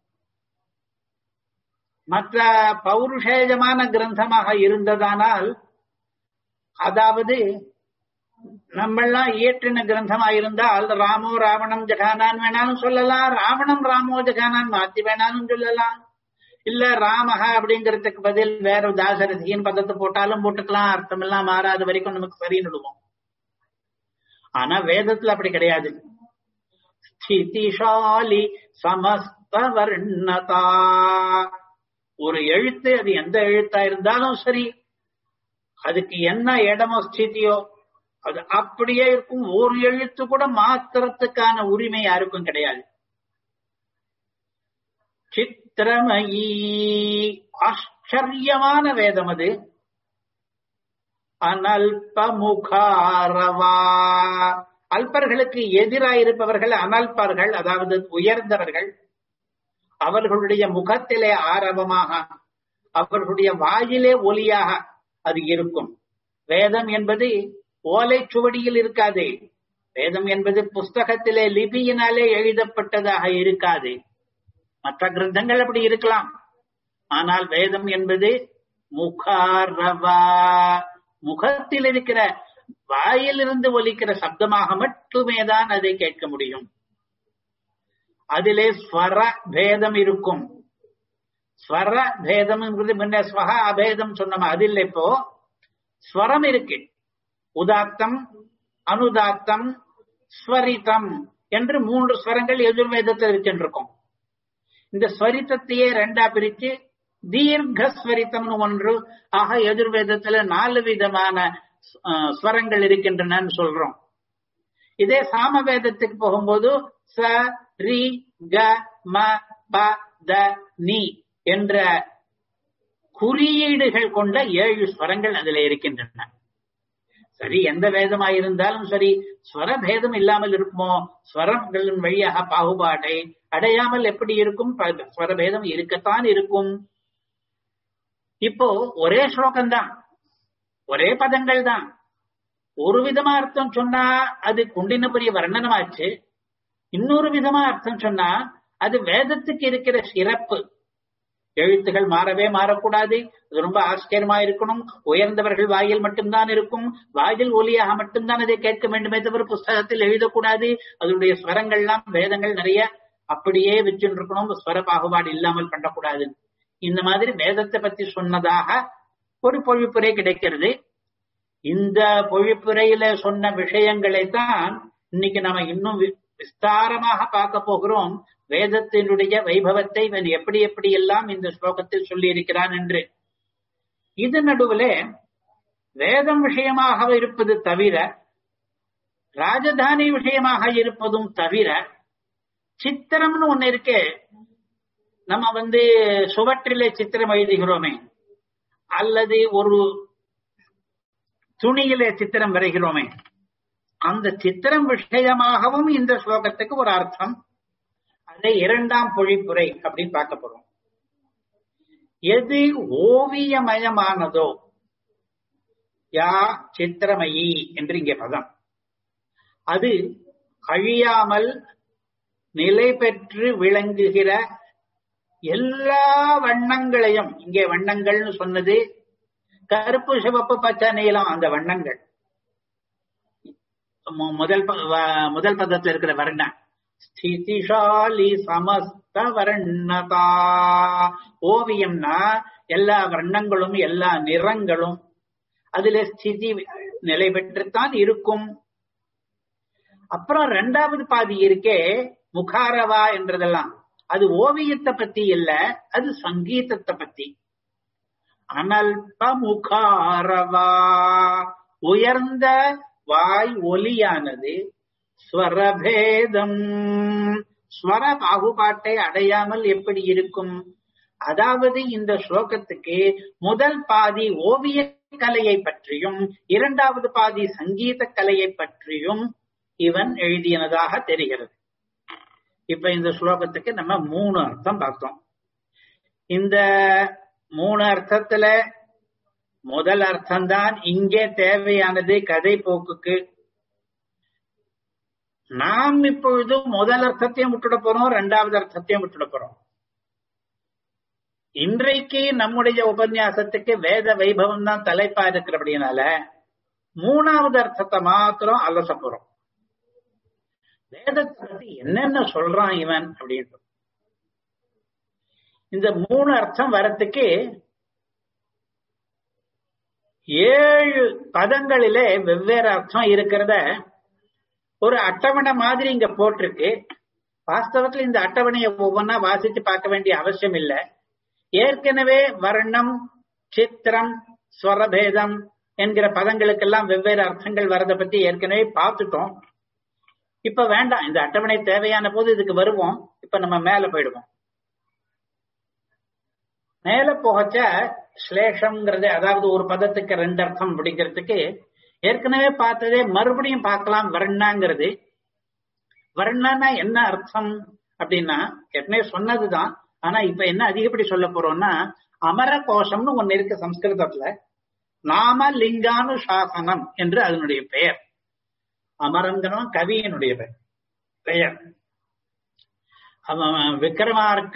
மற்ற பௌருஷேஜமான கிரந்தமாக இருந்ததானால் அதாவது நம்மெல்லாம் இயற்றின கிரந்தமா இருந்தால் ராமோ ராவணம் ஜகானான் வேணாலும் சொல்லலாம் ராவணம் ராமோ ஜகானான் மாத்தி வேணாலும் சொல்லலாம் இல்ல ராமஹா அப்படிங்கறதுக்கு பதில் வேற தாசரதியின் பதத்தை போட்டாலும் போட்டுக்கலாம் அர்த்தம் எல்லாம் மாறாத வரைக்கும் நமக்கு சரின்னுடுவோம் ஆனா வேதத்துல அப்படி கிடையாது ஸ்திதிஷாலி சமஸ்த வர்ணதா ஒரு எழுத்து அது எந்த எழுத்தா இருந்தாலும் சரி அதுக்கு என்ன இடமோ ஸ்திதியோ அது அப்படியே இருக்கும் ஒரு எழுத்து கூட மாத்திரத்துக்கான உரிமை யாருக்கும் கிடையாது சித்திரமயி ஆச்சரியமான வேதம் அது அனல்பமுகாரவா அல்பர்களுக்கு எதிராயிருப்பவர்கள் அனல்பர்கள் அதாவது உயர்ந்தவர்கள் அவர்களுடைய முகத்திலே ஆரவமாக அவர்களுடைய வாயிலே ஒலியாக அது இருக்கும் வேதம் என்பது ஓலை சுவடியில் இருக்காது வேதம் என்பது புஸ்தகத்திலே லிபியினாலே எழுதப்பட்டதாக இருக்காது மற்ற கிரந்தங்கள் அப்படி இருக்கலாம் ஆனால் வேதம் என்பது முகாரவா முகத்தில் இருக்கிற வாயிலிருந்து ஒலிக்கிற சப்தமாக மட்டுமே தான் அதை கேட்க முடியும் அதிலே ஸ்வர பேதம் இருக்கும் ஸ்வர பேதம்ங்கிறது முன்ன ஸ்வக அபேதம் சொன்னோம் அது இல்லை இப்போ ஸ்வரம் இருக்கு உதாத்தம் அனுதாத்தம் ஸ்வரிதம் என்று மூன்று ஸ்வரங்கள் எதிர்வேதத்தில் இருக்கின்றிருக்கும் இந்த ஸ்வரித்தத்தையே ரெண்டா பிரிச்சு தீர்க்க ஸ்வரித்தம்னு ஒன்று ஆக எதிர்வேதத்துல நாலு விதமான ஸ்வரங்கள் இருக்கின்றனன்னு சொல்றோம் இதே சாமவேதத்துக்கு போகும்போது ச ரி க ம ப த நீ என்ற குறியீடுகள் கொண்ட ஏழு ஸ்வரங்கள் அதுல இருக்கின்றன சரி எந்த வேதமா இருந்தாலும் சரி ஸ்வர பேதம் இல்லாமல் இருக்குமோ ஸ்வரங்களின் வழியாக பாகுபாட்டை அடையாமல் எப்படி இருக்கும் ஸ்வரபேதம் இருக்கத்தான் இருக்கும் இப்போ ஒரே ஸ்லோகம்தான் ஒரே பதங்கள் தான் ஒரு விதமா அர்த்தம் சொன்னா அது குண்டினபுரிய வர்ணனமாச்சு இன்னொரு விதமா அர்த்தம் சொன்னா அது வேதத்துக்கு இருக்கிற சிறப்பு எழுத்துகள் மாறவே மாறக்கூடாது அது ரொம்ப ஆச்சரியமா இருக்கணும் உயர்ந்தவர்கள் வாயில் மட்டும்தான் இருக்கும் வாயில் ஒலியாக மட்டும்தான் அதை கேட்க வேண்டுமே தவிர புஸ்தகத்தில் எழுதக்கூடாது அதனுடைய ஸ்வரங்கள்லாம் வேதங்கள் நிறைய அப்படியே வச்சுட்டு இருக்கணும் ஸ்வர பாகுபாடு இல்லாமல் பண்ணக்கூடாது இந்த மாதிரி வேதத்தை பத்தி சொன்னதாக ஒரு பொழிப்புரை கிடைக்கிறது இந்த பொழிப்புரையில சொன்ன விஷயங்களை தான் இன்னைக்கு நாம இன்னும் விஸ்தாரமாக பார்க்க போகிறோம் வேதத்தினுடைய வைபவத்தை இவன் எப்படி எப்படி எல்லாம் இந்த ஸ்லோகத்தில் சொல்லி இருக்கிறான் என்று இது நடுவில் வேதம் விஷயமாக இருப்பது தவிர ராஜதானி விஷயமாக இருப்பதும் தவிர சித்திரம்னு ஒண்ணு இருக்கு நம்ம வந்து சுவற்றிலே சித்திரம் எழுதுகிறோமே அல்லது ஒரு துணியிலே சித்திரம் வரைகிறோமே அந்த சித்திரம் விஷயமாகவும் இந்த ஸ்லோகத்துக்கு ஒரு அர்த்தம் அதை இரண்டாம் பொழிப்புரை அப்படின்னு பார்க்க போறோம் எது ஓவியமயமானதோ யா சித்திரமயி என்று இங்கே பதம் அது அழியாமல் நிலை பெற்று விளங்குகிற எல்லா வண்ணங்களையும் இங்கே வண்ணங்கள்னு சொன்னது கருப்பு சிவப்பு பச்சை நீளம் அந்த வண்ணங்கள் முதல் முதல் பதத்துல இருக்கிற வர்ணம் ஸ்திதிஷாலி சமஸ்த வர்ணதா ஓவியம்னா எல்லா வர்ணங்களும் எல்லா நிறங்களும் அதுல ஸ்திதி நிலை பெற்றுத்தான் இருக்கும் அப்புறம் ரெண்டாவது பாதி இருக்கே முகாரவா என்றதெல்லாம் அது ஓவியத்தை பத்தி இல்ல அது சங்கீதத்தை பத்தி அனல்ப முகாரவா உயர்ந்த வாய் ஒலியானது ஸ்வரபேதம் ஸ்வர பாகுபாட்டை அடையாமல் எப்படி இருக்கும் அதாவது இந்த ஸ்லோகத்துக்கு முதல் பாதி ஓவிய கலையை பற்றியும் இரண்டாவது பாதி சங்கீத கலையை பற்றியும் இவன் எழுதியனதாக தெரிகிறது இப்ப இந்த ஸ்லோகத்துக்கு நம்ம மூணு அர்த்தம் பார்த்தோம் இந்த மூணு அர்த்தத்துல முதல் அர்த்தம்தான் இங்கே தேவையானது கதை போக்குக்கு நாம் இப்பொழுது முதல் அர்த்தத்தையும் விட்டுட போறோம் இரண்டாவது அர்த்தத்தையும் விட்டுட போறோம் இன்றைக்கு நம்முடைய உபன்யாசத்துக்கு வேத வைபவம் தான் தலைப்பா இருக்கிறபடினால மூணாவது அர்த்தத்தை மாத்திரம் அலச போறோம் வேதத்தை பத்தி என்னென்ன சொல்றான் இவன் அப்படின்ட்டு இந்த மூணு அர்த்தம் வரத்துக்கு ஏழு பதங்களிலே வெவ்வேறு அர்த்தம் இருக்கிறத ஒரு அட்டவணை மாதிரி இங்க போட்டிருக்கு வாஸ்தவத்துல இந்த அட்டவணையை ஒவ்வொன்னா வாசிச்சு பார்க்க வேண்டிய அவசியம் இல்லை ஏற்கனவே வர்ணம் சித்திரம் ஸ்வரபேதம் என்கிற பதங்களுக்கெல்லாம் வெவ்வேறு அர்த்தங்கள் வரதை பத்தி ஏற்கனவே பார்த்துட்டோம் இப்ப வேண்டாம் இந்த அட்டவணை தேவையான போது இதுக்கு வருவோம் இப்ப நம்ம மேல போயிடுவோம் மேல போகச்ச ஸ்லேஷம்ங்கிறது அதாவது ஒரு பதத்துக்கு ரெண்டு அர்த்தம் அப்படிங்கிறதுக்கு ஏற்கனவே பார்த்ததே மறுபடியும் பார்க்கலாம் வர்ணாங்கிறது வர்ணனா என்ன அர்த்தம் அப்படின்னா ஏற்கனவே சொன்னதுதான் ஆனா இப்ப என்ன அதிகப்படி சொல்ல போறோம்னா அமர கோஷம்னு ஒண்ணு இருக்கு சம்ஸ்கிருதத்துல நாம லிங்கானு சாசனம் என்று அதனுடைய பெயர் அமரங்கிறவன் கவியினுடைய பெயர் அவன் விக்ரமார்க்க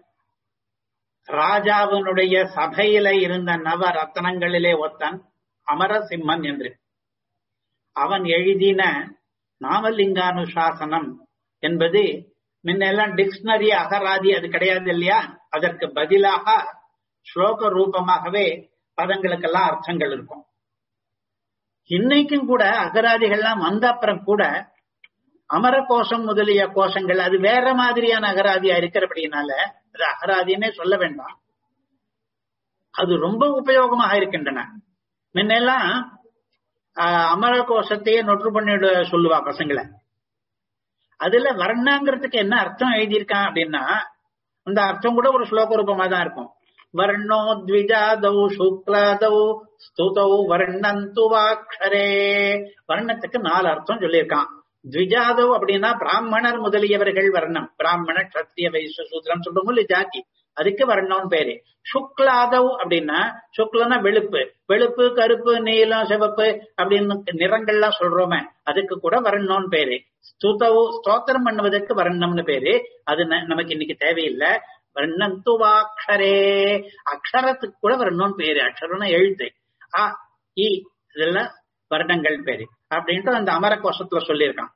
ராஜாவினுடைய சபையில இருந்த நவ ரத்னங்களிலே ஒத்தன் அமரசிம்மன் என்று அவன் எழுதின நாமலிங்கானுசாசனம் என்பது முன்ன எல்லாம் டிக்ஷனரி அகராதி அது கிடையாது இல்லையா அதற்கு பதிலாக ஸ்லோக ரூபமாகவே பதங்களுக்கெல்லாம் அர்த்தங்கள் இருக்கும் இன்னைக்கும் கூட அகராதிகள்லாம் வந்த அப்புறம் கூட அமர கோஷம் முதலிய கோஷங்கள் அது வேற மாதிரியான அகராதியா இருக்கிறபடினால அது அகராதின்னே சொல்ல வேண்டாம் அது ரொம்ப உபயோகமாக இருக்கின்றன முன்னெல்லாம் அமர கோஷத்தையே நொற்று பண்ணிட சொல்லுவா பசங்களை அதுல வர்ணாங்கிறதுக்கு என்ன அர்த்தம் எழுதியிருக்கான் அப்படின்னா அந்த அர்த்தம் கூட ஒரு ஸ்லோக ரூபமா தான் இருக்கும் வர்ணோ த்விஜாதௌ சுக்லாதௌ ஸ்துதௌ வர்ணந்து வாக்ஷரே வர்ணத்துக்கு நாலு அர்த்தம் சொல்லியிருக்கான் த்விஜாதவ் அப்படின்னா பிராமணர் முதலியவர்கள் வர்ணம் பிராமண கத்திரிய வைச சூத்திரம் சொல்றோம் இல்ல ஜாதி அதுக்கு வர்ணம்னு பேரு சுக்லாதவ் அப்படின்னா சுக்லனா வெளுப்பு வெளுப்பு கருப்பு நீலம் சிவப்பு அப்படின்னு நிறங்கள்லாம் சொல்றோமே அதுக்கு கூட வர்ணம்னு பேரு ஸ்துதவு ஸ்தோத்திரம் பண்ணுவதற்கு வர்ணம்னு பேரு அது நமக்கு இன்னைக்கு தேவையில்லை வர்ணம் துவாக்ஷரே அக்ஷரத்துக்கு கூட வர்ணம்னு பேரு அக்ஷரம்னா எழுத்து ஆ இ இதெல்லாம் வர்ணங்கள் பேரு அப்படின்ட்டு அந்த அமர கோஷத்துல சொல்லியிருக்கான்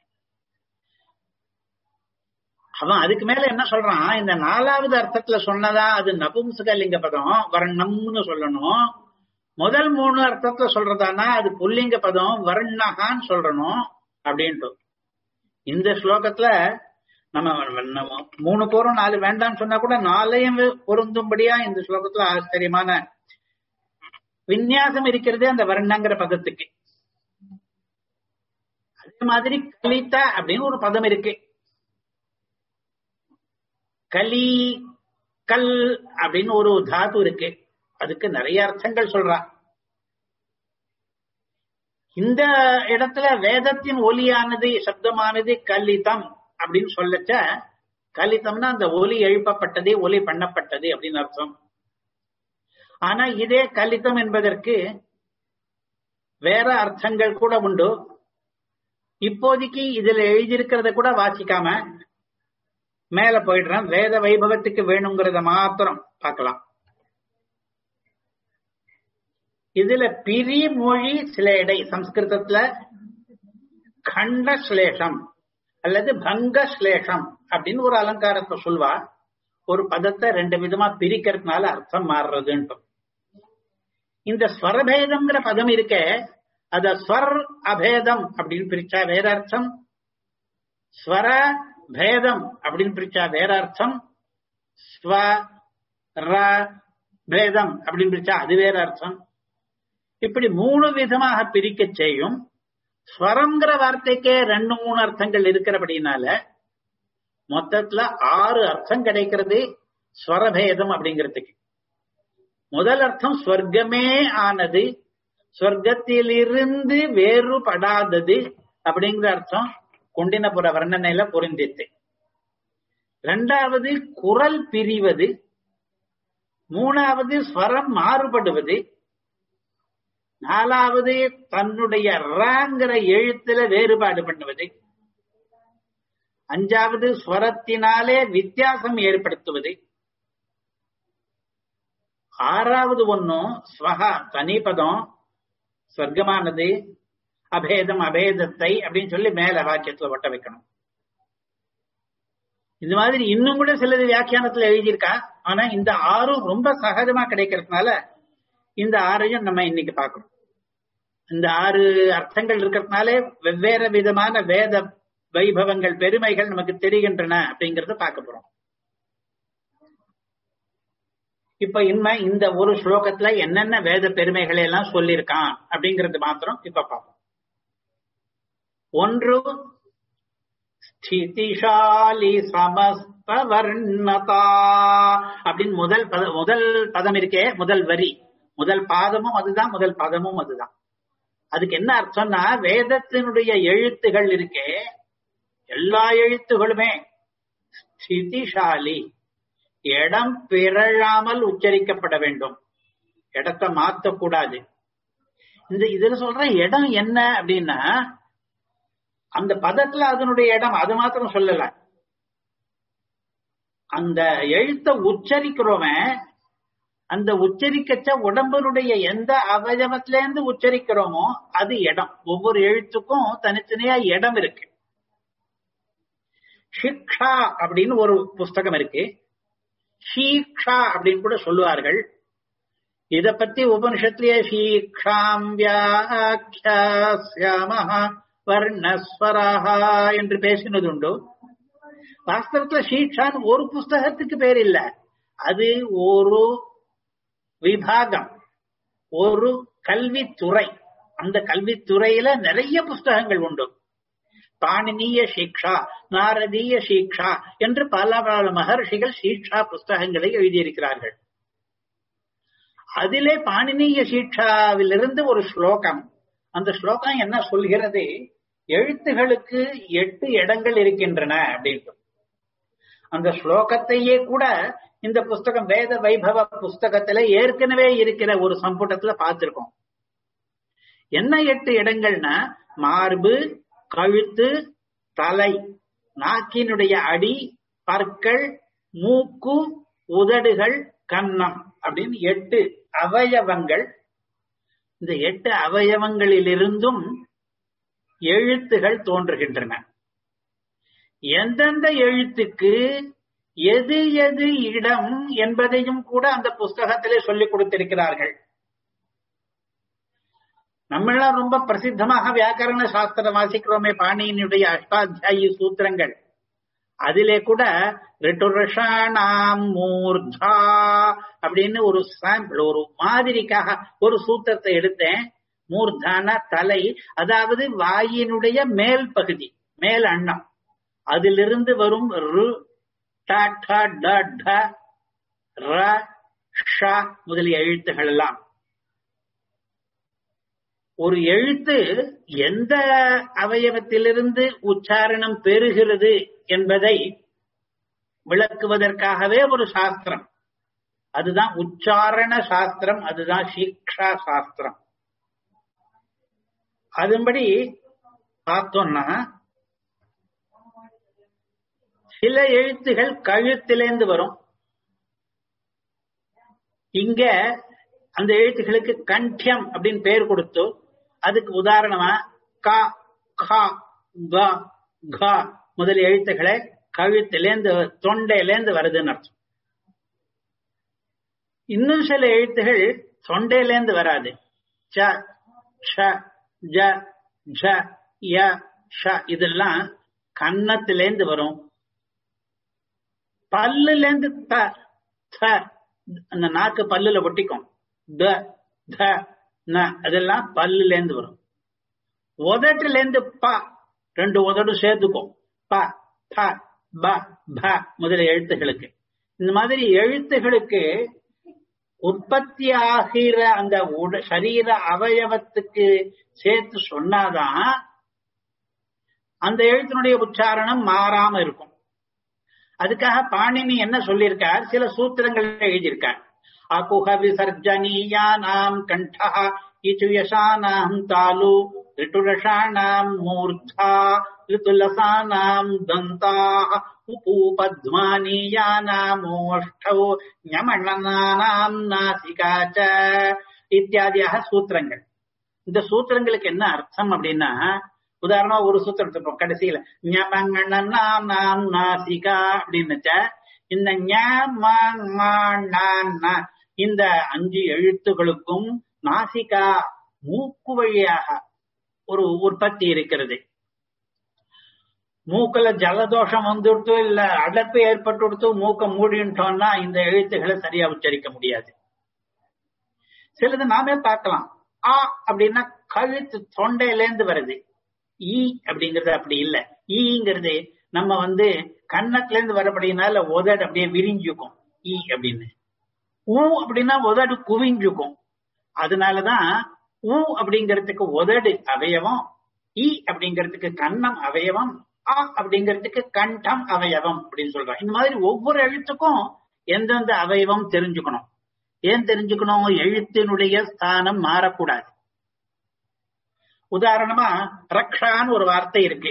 அவன் அதுக்கு மேல என்ன சொல்றான் இந்த நாலாவது அர்த்தத்துல சொன்னதா அது நபும்சகலிங்க பதம் வர்ணம்னு சொல்லணும் முதல் மூணு அர்த்தத்துல சொல்றதானா அது புல்லிங்க பதம் வர்ணகான்னு சொல்லணும் அப்படின்ட்டு இந்த ஸ்லோகத்துல நம்ம மூணு போரும் நாலு வேண்டாம்னு சொன்னா கூட நாளையும் பொருந்தும்படியா இந்த ஸ்லோகத்துல ஆச்சரியமான விநியாசம் இருக்கிறதே அந்த வர்ணங்கிற பதத்துக்கு அதே மாதிரி கலித்த அப்படின்னு ஒரு பதம் இருக்கு கலி கல் அப்படின்னு ஒரு தாத்து இருக்கு அதுக்கு நிறைய அர்த்தங்கள் சொல்றா இந்த இடத்துல வேதத்தின் ஒலியானது சப்தமானது கலிதம் அப்படின்னு சொல்லச்ச கலிதம்னா அந்த ஒலி எழுப்பப்பட்டது ஒலி பண்ணப்பட்டது அப்படின்னு அர்த்தம் ஆனா இதே கலிதம் என்பதற்கு வேற அர்த்தங்கள் கூட உண்டு இப்போதைக்கு இதுல எழுதியிருக்கிறத கூட வாசிக்காம மேல போயிடுறேன் வேத வைபவத்துக்கு வேணுங்கிறத மாத்திரம் பார்க்கலாம் இதுல பிரி மொழி சிலேடை சம்ஸ்கிருதத்துல கண்ட ஸ்லேஷம் அல்லது பங்க ஸ்லேஷம் அப்படின்னு ஒரு அலங்காரத்தை சொல்வா ஒரு பதத்தை ரெண்டு விதமா பிரிக்கிறதுனால அர்த்தம் மாறுறதுன்ட்டு இந்த ஸ்வரபேதம்ங்கிற பதம் இருக்க அத ஸ்வர் அபேதம் அப்படின்னு பிரிச்சா வேற அர்த்தம் ஸ்வர பேதம் அப்படின்னு பிரிச்சா வேற அர்த்தம் ஸ்வ ர பேதம் அப்படின்னு பிரிச்சா அது வேற அர்த்தம் இப்படி மூணு விதமாக பிரிக்க செய்யும் ஸ்வரங்கிற வார்த்தைக்கே ரெண்டு மூணு அர்த்தங்கள் இருக்கிறபடினால மொத்தத்துல ஆறு அர்த்தம் கிடைக்கிறது ஸ்வரபேதம் அப்படிங்கிறதுக்கு முதல் அர்த்தம் ஸ்வர்க்கமே ஆனது ஸ்வர்க்கத்திலிருந்து வேறுபடாதது அப்படிங்கிற அர்த்தம் குண்டினபுர வர்ணனையில பொருந்தித்து இரண்டாவது குரல் பிரிவது மூணாவது ஸ்வரம் மாறுபடுவது நாலாவது தன்னுடைய ராங்கிற எழுத்துல வேறுபாடு பண்ணுவது அஞ்சாவது ஸ்வரத்தினாலே வித்தியாசம் ஏற்படுத்துவது ஆறாவது ஒன்னும் ஸ்வகா தனிப்பதம் சொர்க்கமானது அபேதம் அபேதத்தை அப்படின்னு சொல்லி மேல வாக்கியத்துல ஒட்ட வைக்கணும் இந்த மாதிரி இன்னும் கூட சிலது வியாக்கியானத்துல எழுதியிருக்கா ஆனா இந்த ஆறும் ரொம்ப சகஜமா கிடைக்கிறதுனால இந்த ஆறையும் நம்ம இன்னைக்கு பார்க்கணும் இந்த ஆறு அர்த்தங்கள் இருக்கிறதுனாலே வெவ்வேறு விதமான வேத வைபவங்கள் பெருமைகள் நமக்கு தெரிகின்றன அப்படிங்கறத பார்க்க போறோம் இப்ப இன்மை இந்த ஒரு ஸ்லோகத்துல என்னென்ன வேத பெருமைகளை எல்லாம் சொல்லியிருக்கான் அப்படிங்கறது மாத்திரம் இப்ப பார்ப்போம் ஒன்று ஸ்திதிஷாலி சமஸ்த வர்ணதா அப்படின்னு முதல் பத முதல் பதம் இருக்கே முதல் வரி முதல் பாதமும் அதுதான் முதல் பதமும் அதுதான் அதுக்கு என்ன அர்த்தம்னா வேதத்தினுடைய எழுத்துகள் இருக்கே எல்லா எழுத்துகளுமே ஸ்திதிஷாலி இடம் பிறழாமல் உச்சரிக்கப்பட வேண்டும் இடத்தை மாத்தக்கூடாது இந்த இதுல சொல்ற இடம் என்ன அப்படின்னா அந்த பதத்துல அதனுடைய இடம் அது மாத்திரம் சொல்லல அந்த எழுத்த உச்சரிக்கிறவன் அந்த உச்சரிக்கச்ச உடம்புடைய எந்த அவயவத்தில இருந்து உச்சரிக்கிறோமோ அது இடம் ஒவ்வொரு எழுத்துக்கும் தனித்தனியா இடம் இருக்கு ஷிக்ஷா அப்படின்னு ஒரு புஸ்தகம் இருக்கு ஷீக்ஷா அப்படின்னு கூட சொல்லுவார்கள் இத பத்தி உபனிஷத்திலேயே ஷீக்ஷாம் வியாக்கியாமஹா வர்ணஸ்வரஹா என்று பேசினது உண்டு வாஸ்தவத்துல ஷீக்ஷான் ஒரு புஸ்தகத்துக்கு பேர் இல்ல அது ஒரு விபாகம் ஒரு கல்வித்துறை அந்த கல்வித்துறையில நிறைய புஸ்தகங்கள் உண்டு பாணினிய சீக்ஷா நாரதீய சீக்ஷா என்று பல பல மகர்ஷிகள் சீக்ஷா புஸ்தகங்களை எழுதியிருக்கிறார்கள் அதிலே பாணினிய சீக்ஷாவிலிருந்து ஒரு ஸ்லோகம் அந்த ஸ்லோகம் என்ன சொல்கிறது எழுத்துகளுக்கு எட்டு இடங்கள் இருக்கின்றன அப்படின்ட்டு அந்த ஸ்லோகத்தையே கூட இந்த புஸ்தகம் வேத வைபவ புஸ்தகத்துல ஏற்கனவே இருக்கிற ஒரு சம்புட்டத்துல பார்த்திருக்கோம் என்ன எட்டு இடங்கள்னா மார்பு கழுத்து தலை நாக்கினுடைய அடி பற்கள் மூக்கு உதடுகள் கன்னம் அப்படின்னு எட்டு அவயவங்கள் இந்த எட்டு அவயவங்களிலிருந்தும் எழுத்துகள் தோன்றுகின்றன எந்தெந்த எழுத்துக்கு எது எது இடம் என்பதையும் கூட அந்த புஸ்தகத்திலே சொல்லிக் கொடுத்திருக்கிறார்கள் நம்மளாம் ரொம்ப பிரசித்தமாக வியாக்கரண சாஸ்திரம் வாசிக்கிறோமே பாணியினுடைய அஷ்டாத்தியாயி சூத்திரங்கள் அதிலே கூட ரிட்டுரஷானாம் மூர்தா அப்படின்னு ஒரு சாம்பிள் ஒரு மாதிரிக்காக ஒரு சூத்திரத்தை எடுத்தேன் மூர்தான தலை அதாவது வாயினுடைய மேல் பகுதி மேல் அண்ணம் அதிலிருந்து வரும் ரு ட ட ட ட ர ஷ முதலிய எழுத்துகள் எல்லாம் ஒரு எழுத்து எந்த அவயவத்திலிருந்து உச்சாரணம் பெறுகிறது என்பதை விளக்குவதற்காகவே ஒரு சாஸ்திரம் அதுதான் உச்சாரண சாஸ்திரம் அதுதான் சீக்ஷா சாஸ்திரம் அதன்படி பார்த்தோம்னா சில எழுத்துகள் கழுத்திலேந்து வரும் இங்க அந்த எழுத்துகளுக்கு கண்டியம் அப்படின்னு பேர் கொடுத்து அதுக்கு உதாரணமா க கா க க முதலிய எழுத்துக்களை கழுத்திலேந்து தொண்டையிலேந்து வருதுன்னு அர்த்தம் இன்னும் சில எழுத்துகள் தொண்டையிலேந்து வராது ச ஷ ஜ ஜ ய ஷ இதெல்லாம் கன்னத்திலேந்து வரும் பல்லுலேந்து த த அந்த நாக்கு பல்லுல ஒட்டிக்கும் த த ந அதெல்லாம் பல்லுல இருந்து வரும் உதட்டுல இருந்து ப ரெண்டு உதடு சேர்த்துக்கும் ப ப ப ப முதலிய எழுத்துகளுக்கு இந்த மாதிரி எழுத்துகளுக்கு உற்பத்தி ஆகிற அந்த உட சரீர அவயவத்துக்கு சேர்த்து சொன்னாதான் அந்த எழுத்தினுடைய உச்சாரணம் மாறாம இருக்கும் அதுக்காக பாணினி என்ன சொல்லியிருக்கார் சில சூத்திரங்கள் எழுதியிருக்கார் அகுஹ விசர்ஜனீயானாம் கண்டா இச்சுயசானாம் தாலு ரிட்டுரஷாணாம் மூர்தா ரிதுலசானாம் தந்தா உபூபத்மானீயானாமோஷ்டௌ ஞமணனானாம் நாசிகா ச இத்தியாதியாக சூத்திரங்கள் இந்த சூத்திரங்களுக்கு என்ன அர்த்தம் அப்படின்னா உதாரணமா ஒரு சூத்திரம் எடுத்துப்போம் கடைசியில ஞமங்கணனாம் நாசிகா அப்படின்னு இந்த இந்த அஞ்சு எழுத்துகளுக்கும் நாசிகா மூக்கு வழியாக ஒரு உற்பத்தி இருக்கிறது மூக்குல ஜலதோஷம் வந்துடுத்து இல்ல அடப்பு ஏற்பட்டு மூக்க மூடிட்டோம்னா இந்த எழுத்துக்களை சரியா உச்சரிக்க முடியாது சிலது நாமே பார்க்கலாம் ஆ அப்படின்னா கழுத்து தொண்டையிலேந்து வருது ஈ அப்படிங்கறது அப்படி இல்ல ஈங்கிறது நம்ம வந்து கன்னத்துல இருந்து வரப்படினால உதடு அப்படியே விரிஞ்சுக்கும் ஈ அப்படின்னு ஊ அப்படின்னா உதடு குவிஞ்சுக்கும் அதனாலதான் ஊ அப்படிங்கிறதுக்கு உதடு அவயவம் ஈ அப்படிங்கிறதுக்கு கன்னம் அவயவம் ஆ அப்படிங்கிறதுக்கு கண்டம் அவயவம் அப்படின்னு சொல்றோம் இந்த மாதிரி ஒவ்வொரு எழுத்துக்கும் எந்தெந்த அவயவம் தெரிஞ்சுக்கணும் ஏன் தெரிஞ்சுக்கணும் எழுத்தினுடைய ஸ்தானம் மாறக்கூடாது உதாரணமா ரக்ஷான்னு ஒரு வார்த்தை இருக்கு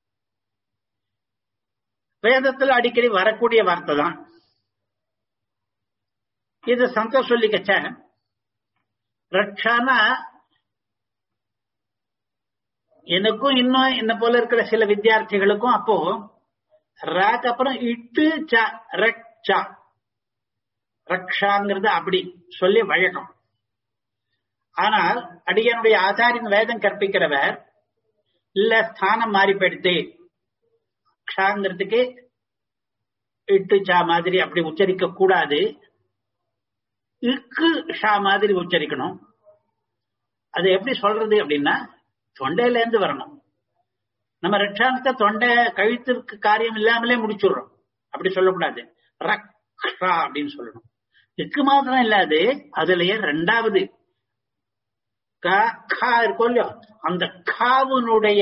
வேதத்துல அடிக்கடி வரக்கூடிய வார்த்தை தான் இது சந்த சொல்லிக்கச்ச ரக்ஷானா எனக்கும் இன்னும் என்ன போல இருக்கிற சில வித்தியார்த்திகளுக்கும் அப்போ ராக்கு அப்புறம் இட்டு ச ரக்ஷா ரக்ஷாங்கிறது அப்படி சொல்லி வழக்கம் ஆனால் அடியனுடைய ஆச்சாரின் வேதம் கற்பிக்கிறவர் இல்ல ஸ்தானம் மாறி போயிடுத்து க்ஷாங்கிறதுக்கு இட்டு சா மாதிரி அப்படி உச்சரிக்க கூடாது இக்கு ஷா மாதிரி உச்சரிக்கணும் அது எப்படி சொல்றது அப்படின்னா தொண்டையில இருந்து வரணும் நம்ம ரட்சாந்தத்தை தொண்டை கழுத்துக்கு காரியம் இல்லாமலே முடிச்சுடுறோம் அப்படி சொல்லக்கூடாது ரக்ஷா அப்படின்னு சொல்லணும் இக்கு மாத்திரம் இல்லாது அதுலயே ரெண்டாவது கா இருக்கும் இல்லையோ அந்த காவுனுடைய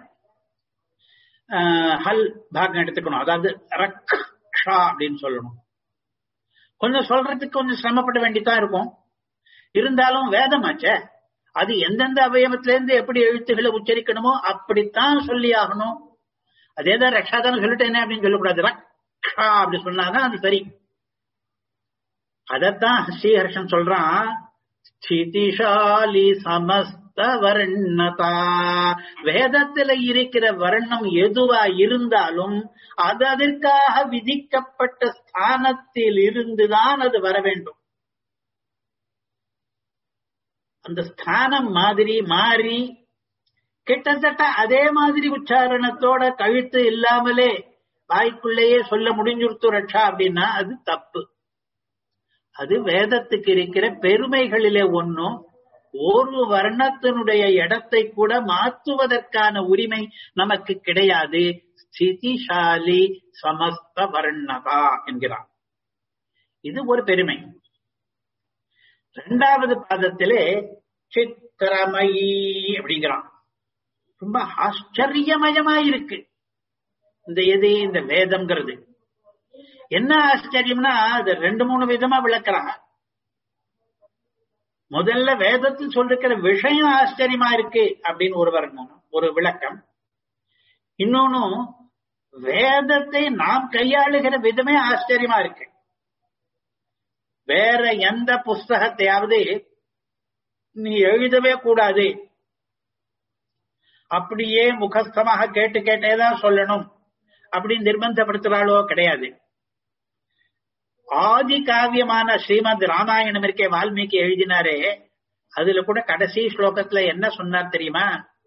ஹல் பாகம் எடுத்துக்கணும் அதாவது ரக்ஷா அப்படின்னு சொல்லணும் கொஞ்சம் சொல்றதுக்கு கொஞ்சம் சிரமப்பட வேண்டிதான் இருக்கும் இருந்தாலும் வேதமாச்சே அது எந்தெந்த அவயவத்திலேருந்து எப்படி எழுத்துக்களை உச்சரிக்கணுமோ அப்படித்தான் சொல்லி ஆகணும் அதேதான் ரக்ஷாதான் சொல்லிட்டேனே அப்படின்னு சொல்லக்கூடாது ரக்ஷா அப்படி சொன்னாதான் அது சரி அதத்தான் ஸ்ரீஹர்ஷன் சொல்றான் ஸ்திதிஷாலி சமஸ்த வர்ணதா வேதத்துல இருக்கிற வர்ணம் எதுவா இருந்தாலும் அது அதற்காக விதிக்கப்பட்ட ஸ்தானத்தில் இருந்துதான் அது வர வேண்டும் அந்த ஸ்தானம் மாதிரி மாறி கிட்டத்தட்ட அதே மாதிரி உச்சாரணத்தோட கழுத்து இல்லாமலே வாய்க்குள்ளேயே சொல்ல முடிஞ்சுடுத்து ரட்சா அப்படின்னா அது தப்பு அது வேதத்துக்கு இருக்கிற பெருமைகளிலே ஒன்னும் ஒரு வர்ணத்தினுடைய இடத்தை கூட மாற்றுவதற்கான உரிமை நமக்கு கிடையாது ஸ்திதிசாலி சமஸ்த வர்ணதா என்கிறான் இது ஒரு பெருமை இரண்டாவது பாதத்திலே சித்திரமயி அப்படிங்கிறான் ரொம்ப ஆச்சரியமயமா இருக்கு இந்த எது இந்த வேதம்ங்கிறது என்ன ஆச்சரியம்னா அது ரெண்டு மூணு விதமா விளக்குறாங்க முதல்ல வேதத்தில் சொல்லிருக்கிற விஷயம் ஆச்சரியமா இருக்கு அப்படின்னு ஒரு வர்ணம் ஒரு விளக்கம் இன்னொன்னு வேதத்தை நாம் கையாளுகிற விதமே ஆச்சரியமா இருக்கு வேற எந்த புஸ்தகத்தையாவது நீ எழுதவே கூடாது அப்படியே முகஸ்தமாக கேட்டு கேட்டேதான் சொல்லணும் அப்படின்னு நிர்பந்தப்படுத்துறாளோ கிடையாது ஆதி காவியமான ஸ்ரீமத் ராமாயணம் இருக்கே வால்மீகி எழுதினாரே அதுல கூட கடைசி ஸ்லோகத்துல என்ன சொன்னார் தெரியுமா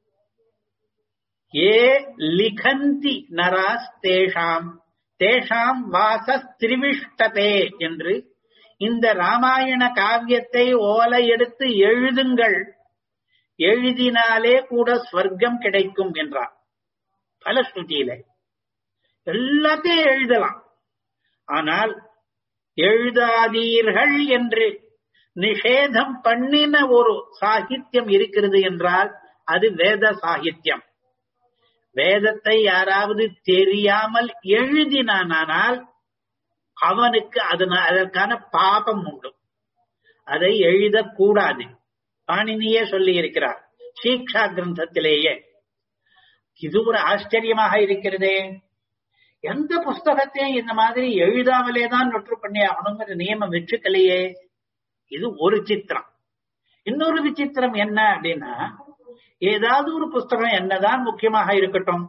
ஏ லிகந்தி நராஸ் தேஷாம் தேஷாம் வாச திரிவிஷ்டதே என்று இந்த ராமாயண காவியத்தை ஓலை எடுத்து எழுதுங்கள் எழுதினாலே கூட ஸ்வர்க்கம் கிடைக்கும் என்றார் பல ஸ்ருதியில எல்லாத்தையும் எழுதலாம் ஆனால் எழுதாதீர்கள் என்று நிஷேதம் பண்ணின ஒரு சாகித்யம் இருக்கிறது என்றால் அது வேத சாகித்யம் வேதத்தை யாராவது தெரியாமல் எழுதினானால் அவனுக்கு அதனால் அதற்கான பாபம் உண்டு அதை எழுதக்கூடாது பாணினியே சொல்லி இருக்கிறார் சீக்ஷா கிரந்தத்திலேயே இது ஒரு ஆச்சரியமாக இருக்கிறதே எந்த புஸ்தகத்தையும் இந்த மாதிரி எழுதாமலே தான் நொற்று பண்ணி ஆகணுங்கிற நியமம் வச்சுக்கலையே இது ஒரு சித்திரம் இன்னொரு விசித்திரம் என்ன அப்படின்னா ஏதாவது ஒரு புஸ்தகம் என்னதான் முக்கியமாக இருக்கட்டும்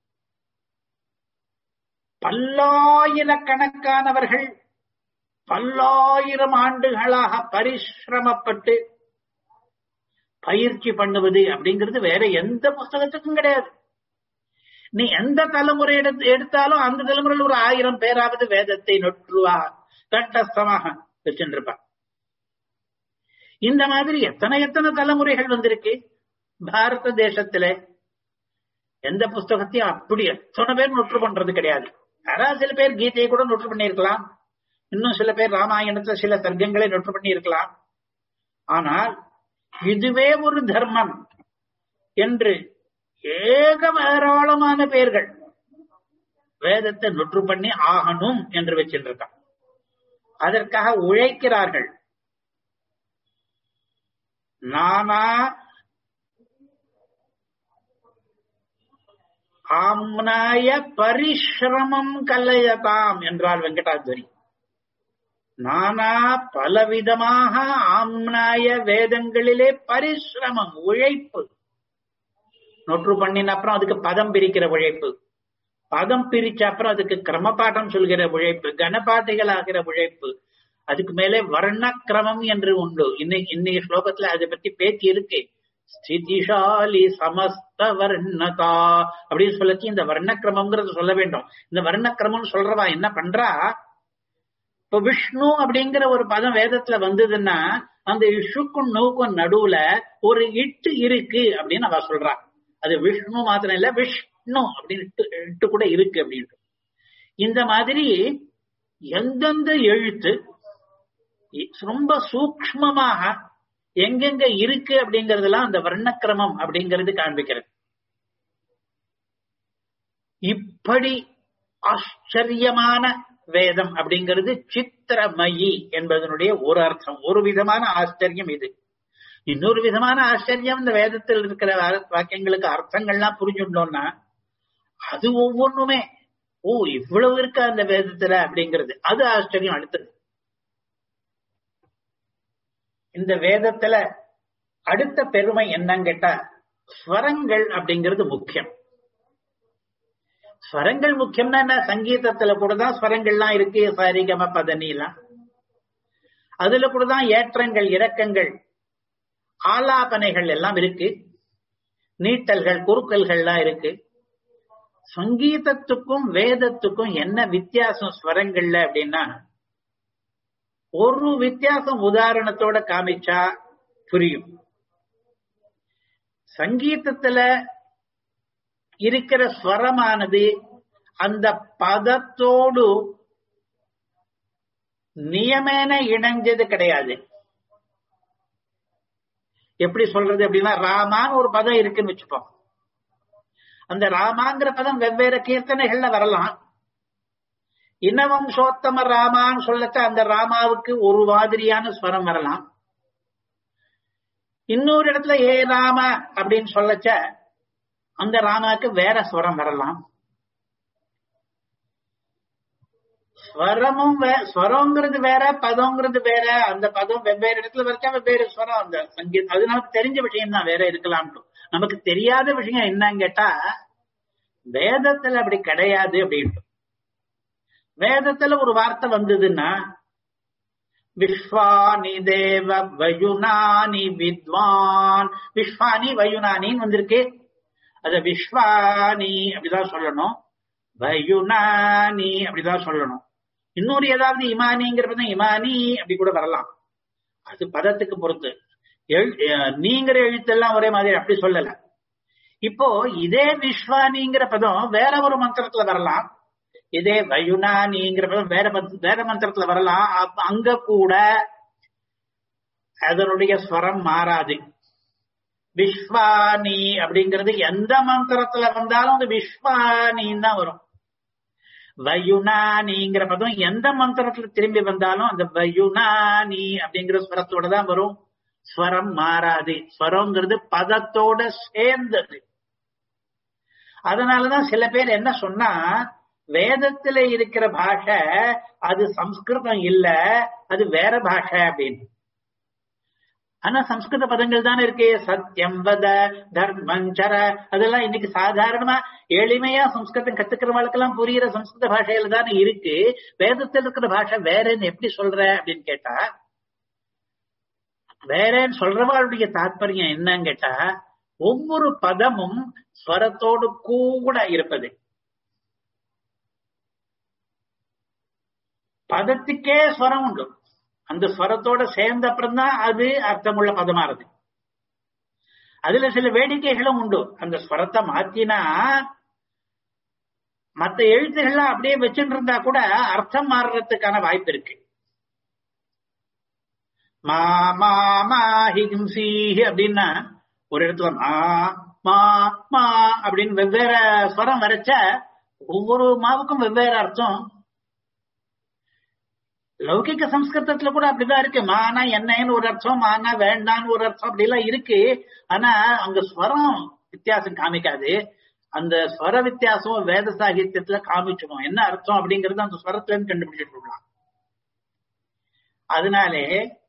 பல்லாயிரக்கணக்கானவர்கள் பல்லாயிரம் ஆண்டுகளாக பரிசிரமப்பட்டு பயிற்சி பண்ணுவது அப்படிங்கிறது வேற எந்த புஸ்தகத்துக்கும் கிடையாது நீ எந்த தலைமுறை எடுத்து எடுத்தாலும் அந்த தலைமுறையில் ஒரு ஆயிரம் பேராவது வேதத்தை நொற்றுவா கட்டஸ்தமாக வச்சுருப்பான் இந்த மாதிரி எத்தனை எத்தனை தலைமுறைகள் வந்திருக்கு பாரத தேசத்துல எந்த புஸ்தகத்தையும் அப்படி எத்தனை பேர் நொற்று பண்றது கிடையாது யாராவது சில பேர் கீதையை கூட நொற்று பண்ணியிருக்கலாம் இன்னும் சில பேர் ராமாயணத்தை சில சர்க்கங்களை நொற்று பண்ணி இருக்கலாம் ஆனால் இதுவே ஒரு தர்மம் என்று ஏக ஏராளமான பேர்கள் வேதத்தை நொற்று பண்ணி ஆகணும் என்று வச்சிருக்கான் அதற்காக உழைக்கிறார்கள் நானா ஆம்னாய பரிசிரமம் கல்லையதாம் என்றால் வெங்கடாத்வரி நானா பலவிதமாக ஆம்னாய வேதங்களிலே பரிசிரமம் உழைப்பு நொற்று பண்ணின அப்புறம் அதுக்கு பதம் பிரிக்கிற உழைப்பு பதம் பிரிச்ச அப்புறம் அதுக்கு கிரமபாடம் சொல்கிற உழைப்பு கணபாதைகள் ஆகிற உழைப்பு அதுக்கு மேலே வர்ணக்கிரமம் என்று உண்டு இன்னைக்கு இன்னைக்கு ஸ்லோகத்துல அதை பத்தி பேச்சு இருக்கு ஸ்திதிஷாலி சமஸ்த வர்ணதா அப்படின்னு சொல்லச்சு இந்த வர்ணக்கிரமம்ங்கிறது சொல்ல வேண்டும் இந்த வர்ணக்கிரமம் சொல்றவா என்ன பண்றா இப்ப விஷ்ணு அப்படிங்கிற ஒரு பதம் வேதத்துல வந்ததுன்னா அந்த இஷுக்கும் நோக்கும் நடுவுல ஒரு இட்டு இருக்கு அப்படின்னு அவ சொல்றா அது விஷ்ணு மாத்திரம் இல்ல விஷ்ணு அப்படின்னு இட்டு இட்டு கூட இருக்கு அப்படின்ட்டு இந்த மாதிரி எந்தெந்த எழுத்து ரொம்ப சூக்மமாக எங்கெங்க இருக்கு அப்படிங்கறதெல்லாம் அந்த வர்ணக்கிரமம் அப்படிங்கிறது காண்பிக்கிறது இப்படி ஆச்சரியமான வேதம் அப்படிங்கிறது சித்திரமயி என்பதனுடைய ஒரு அர்த்தம் ஒரு விதமான ஆச்சரியம் இது இன்னொரு விதமான ஆச்சரியம் இந்த வேதத்தில் இருக்கிற வாக்கியங்களுக்கு அர்த்தங்கள்லாம் புரிஞ்சுட்டோம்னா அது ஒவ்வொன்றுமே ஓ இவ்வளவு இருக்கா அந்த வேதத்துல அப்படிங்கிறது அது ஆச்சரியம் அடுத்தது இந்த வேதத்துல அடுத்த பெருமை என்னன்னு கேட்டா ஸ்வரங்கள் அப்படிங்கிறது முக்கியம் ஸ்வரங்கள் முக்கியம்னா என்ன சங்கீதத்துல கூட தான் ஸ்வரங்கள்லாம் இருக்கு சரிகம பதனிலாம் அதுல கூட தான் ஏற்றங்கள் இறக்கங்கள் ஆலாபனைகள் எல்லாம் இருக்கு நீட்டல்கள் குறுக்கல்கள்லாம் இருக்கு சங்கீதத்துக்கும் வேதத்துக்கும் என்ன வித்தியாசம் ஸ்வரங்கள்ல அப்படின்னா ஒரு வித்தியாசம் உதாரணத்தோட காமிச்சா புரியும் சங்கீதத்துல இருக்கிற ஸ்வரமானது அந்த பதத்தோடு நியமேன இணைஞ்சது கிடையாது எப்படி சொல்றது அப்படின்னா ராமான்னு ஒரு பதம் இருக்குன்னு வச்சுப்போம் அந்த ராமாங்கிற பதம் வெவ்வேறு கீர்த்தனைகள்ல வரலாம் இன்னவம்சோத்தம ராமான்னு சொல்லச்ச அந்த ராமாவுக்கு ஒரு மாதிரியான ஸ்வரம் வரலாம் இன்னொரு இடத்துல ஏ ராம அப்படின்னு சொல்லச்ச அந்த ராமாவுக்கு வேற ஸ்வரம் வரலாம் ஸ்வரமும் ஸ்வரங்கிறது வேற பதங்கிறது வேற அந்த பதம் வெவ்வேறு இடத்துல வரைச்சா வெவ்வேறு ஸ்வரம் அந்த சங்கீதம் அது நமக்கு தெரிஞ்ச விஷயம் தான் வேற இருக்கலாம்ட்டு நமக்கு தெரியாத விஷயம் என்னன்னு கேட்டா வேதத்துல அப்படி கிடையாது அப்படின்ட்டு வேதத்துல ஒரு வார்த்தை வந்ததுன்னா விஸ்வானி தேவ வயுனானி வித்வான் விஸ்வானி வயுனானின்னு வந்திருக்கு அத விஸ்வானி அப்படிதான் சொல்லணும் வயுனானி அப்படிதான் சொல்லணும் இன்னொரு ஏதாவது இமானிங்கிறது இமானி அப்படி கூட வரலாம் அது பதத்துக்கு பொறுத்து நீங்கிற எழுத்தெல்லாம் ஒரே மாதிரி அப்படி சொல்லல இப்போ இதே விஸ்வானிங்கிற பதம் வேற ஒரு மந்திரத்துல வரலாம் இதே வயுனானிங்கிற பதம் வேற வேற மந்திரத்துல வரலாம் அங்க கூட அதனுடைய ஸ்வரம் மாறாது விஸ்வானி அப்படிங்கிறது எந்த மந்திரத்துல வந்தாலும் அது விஸ்வானின்னு தான் வரும் வயுனானிங்கிற பதம் எந்த மந்திரத்துல திரும்பி வந்தாலும் அந்த வயுனானி அப்படிங்கிற ஸ்வரத்தோட தான் வரும் ஸ்வரம் மாறாது ஸ்வரங்கிறது பதத்தோட சேர்ந்தது அதனாலதான் சில பேர் என்ன சொன்னா வேதத்துல இருக்கிற பாஷை அது சம்ஸ்கிருதம் இல்ல அது வேற பாஷை அப்படின்னு ஆனா சம்ஸ்கிருத பதங்கள் தானே இருக்கு சத்தியம் வத தர்மஞ்சர அதெல்லாம் இன்னைக்கு சாதாரணமா எளிமையா சம்ஸ்கிருதம் கத்துக்கிறவங்களுக்கெல்லாம் புரியுற சம்ஸ்கிருத பாஷையில தானே இருக்கு வேதத்தில் இருக்கிற பாஷை வேறன்னு எப்படி சொல்ற அப்படின்னு கேட்டா வேறன்னு சொல்றவாளுடைய தாற்பயம் என்னன்னு கேட்டா ஒவ்வொரு பதமும் ஸ்வரத்தோடு கூட இருப்பது பதத்துக்கே ஸ்வரம் உண்டு அந்த ஸ்வரத்தோட சேர்ந்த அப்புறம் தான் அது அர்த்தமுள்ள பதமாறுது அதுல சில வேடிக்கைகளும் உண்டு அந்த ஸ்வரத்தை மாத்தினா மத்த எழுத்துகள்லாம் அப்படியே வச்சுட்டு இருந்தா கூட அர்த்தம் மாறுறதுக்கான வாய்ப்பு இருக்கு மா மா மா ஹிம்சி அப்படின்னா ஒரு இடத்துல மா மா மா அப்படின்னு வெவ்வேறு ஸ்வரம் வரைச்ச ஒவ்வொரு மாவுக்கும் வெவ்வேறு அர்த்தம் லௌகிக சம்ஸ்கிருதத்துல கூட அப்படிதான் இருக்கு மானா என்னன்னு ஒரு அர்த்தம் மானா வேண்டான்னு ஒரு அர்த்தம் அப்படி எல்லாம் இருக்கு ஆனா அங்க ஸ்வரம் வித்தியாசம் காமிக்காது அந்த ஸ்வர வித்தியாசம் வேத சாகித்யத்துல காமிச்சிடும் என்ன அர்த்தம் அப்படிங்கறது அந்த ஸ்வரத்துல இருந்து கண்டுபிடிச்சிட்டு இருக்கலாம் அதனாலே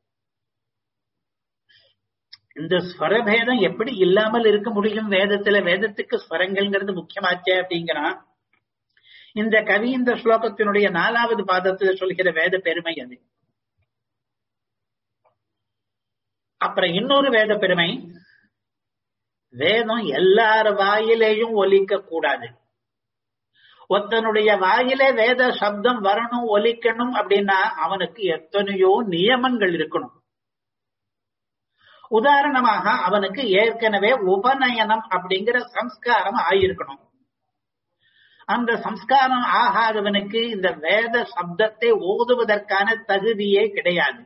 இந்த ஸ்வரபேதம் எப்படி இல்லாமல் இருக்க முடியும் வேதத்துல வேதத்துக்கு ஸ்வரங்கள்ங்கிறது முக்கியமாச்சே அப்படிங்கிறான் இந்த கவி இந்த ஸ்லோகத்தினுடைய நாலாவது பாதத்தில் சொல்கிற வேத பெருமை அது அப்புறம் இன்னொரு வேத பெருமை வேதம் எல்லார் வாயிலேயும் ஒலிக்க கூடாது ஒருத்தனுடைய வாயிலே வேத சப்தம் வரணும் ஒலிக்கணும் அப்படின்னா அவனுக்கு எத்தனையோ நியமங்கள் இருக்கணும் உதாரணமாக அவனுக்கு ஏற்கனவே உபநயனம் அப்படிங்கிற சம்ஸ்காரம் ஆயிருக்கணும் அந்த சம்ஸ்காரம் ஆகாதவனுக்கு இந்த வேத சப்தத்தை ஓதுவதற்கான தகுதியே கிடையாது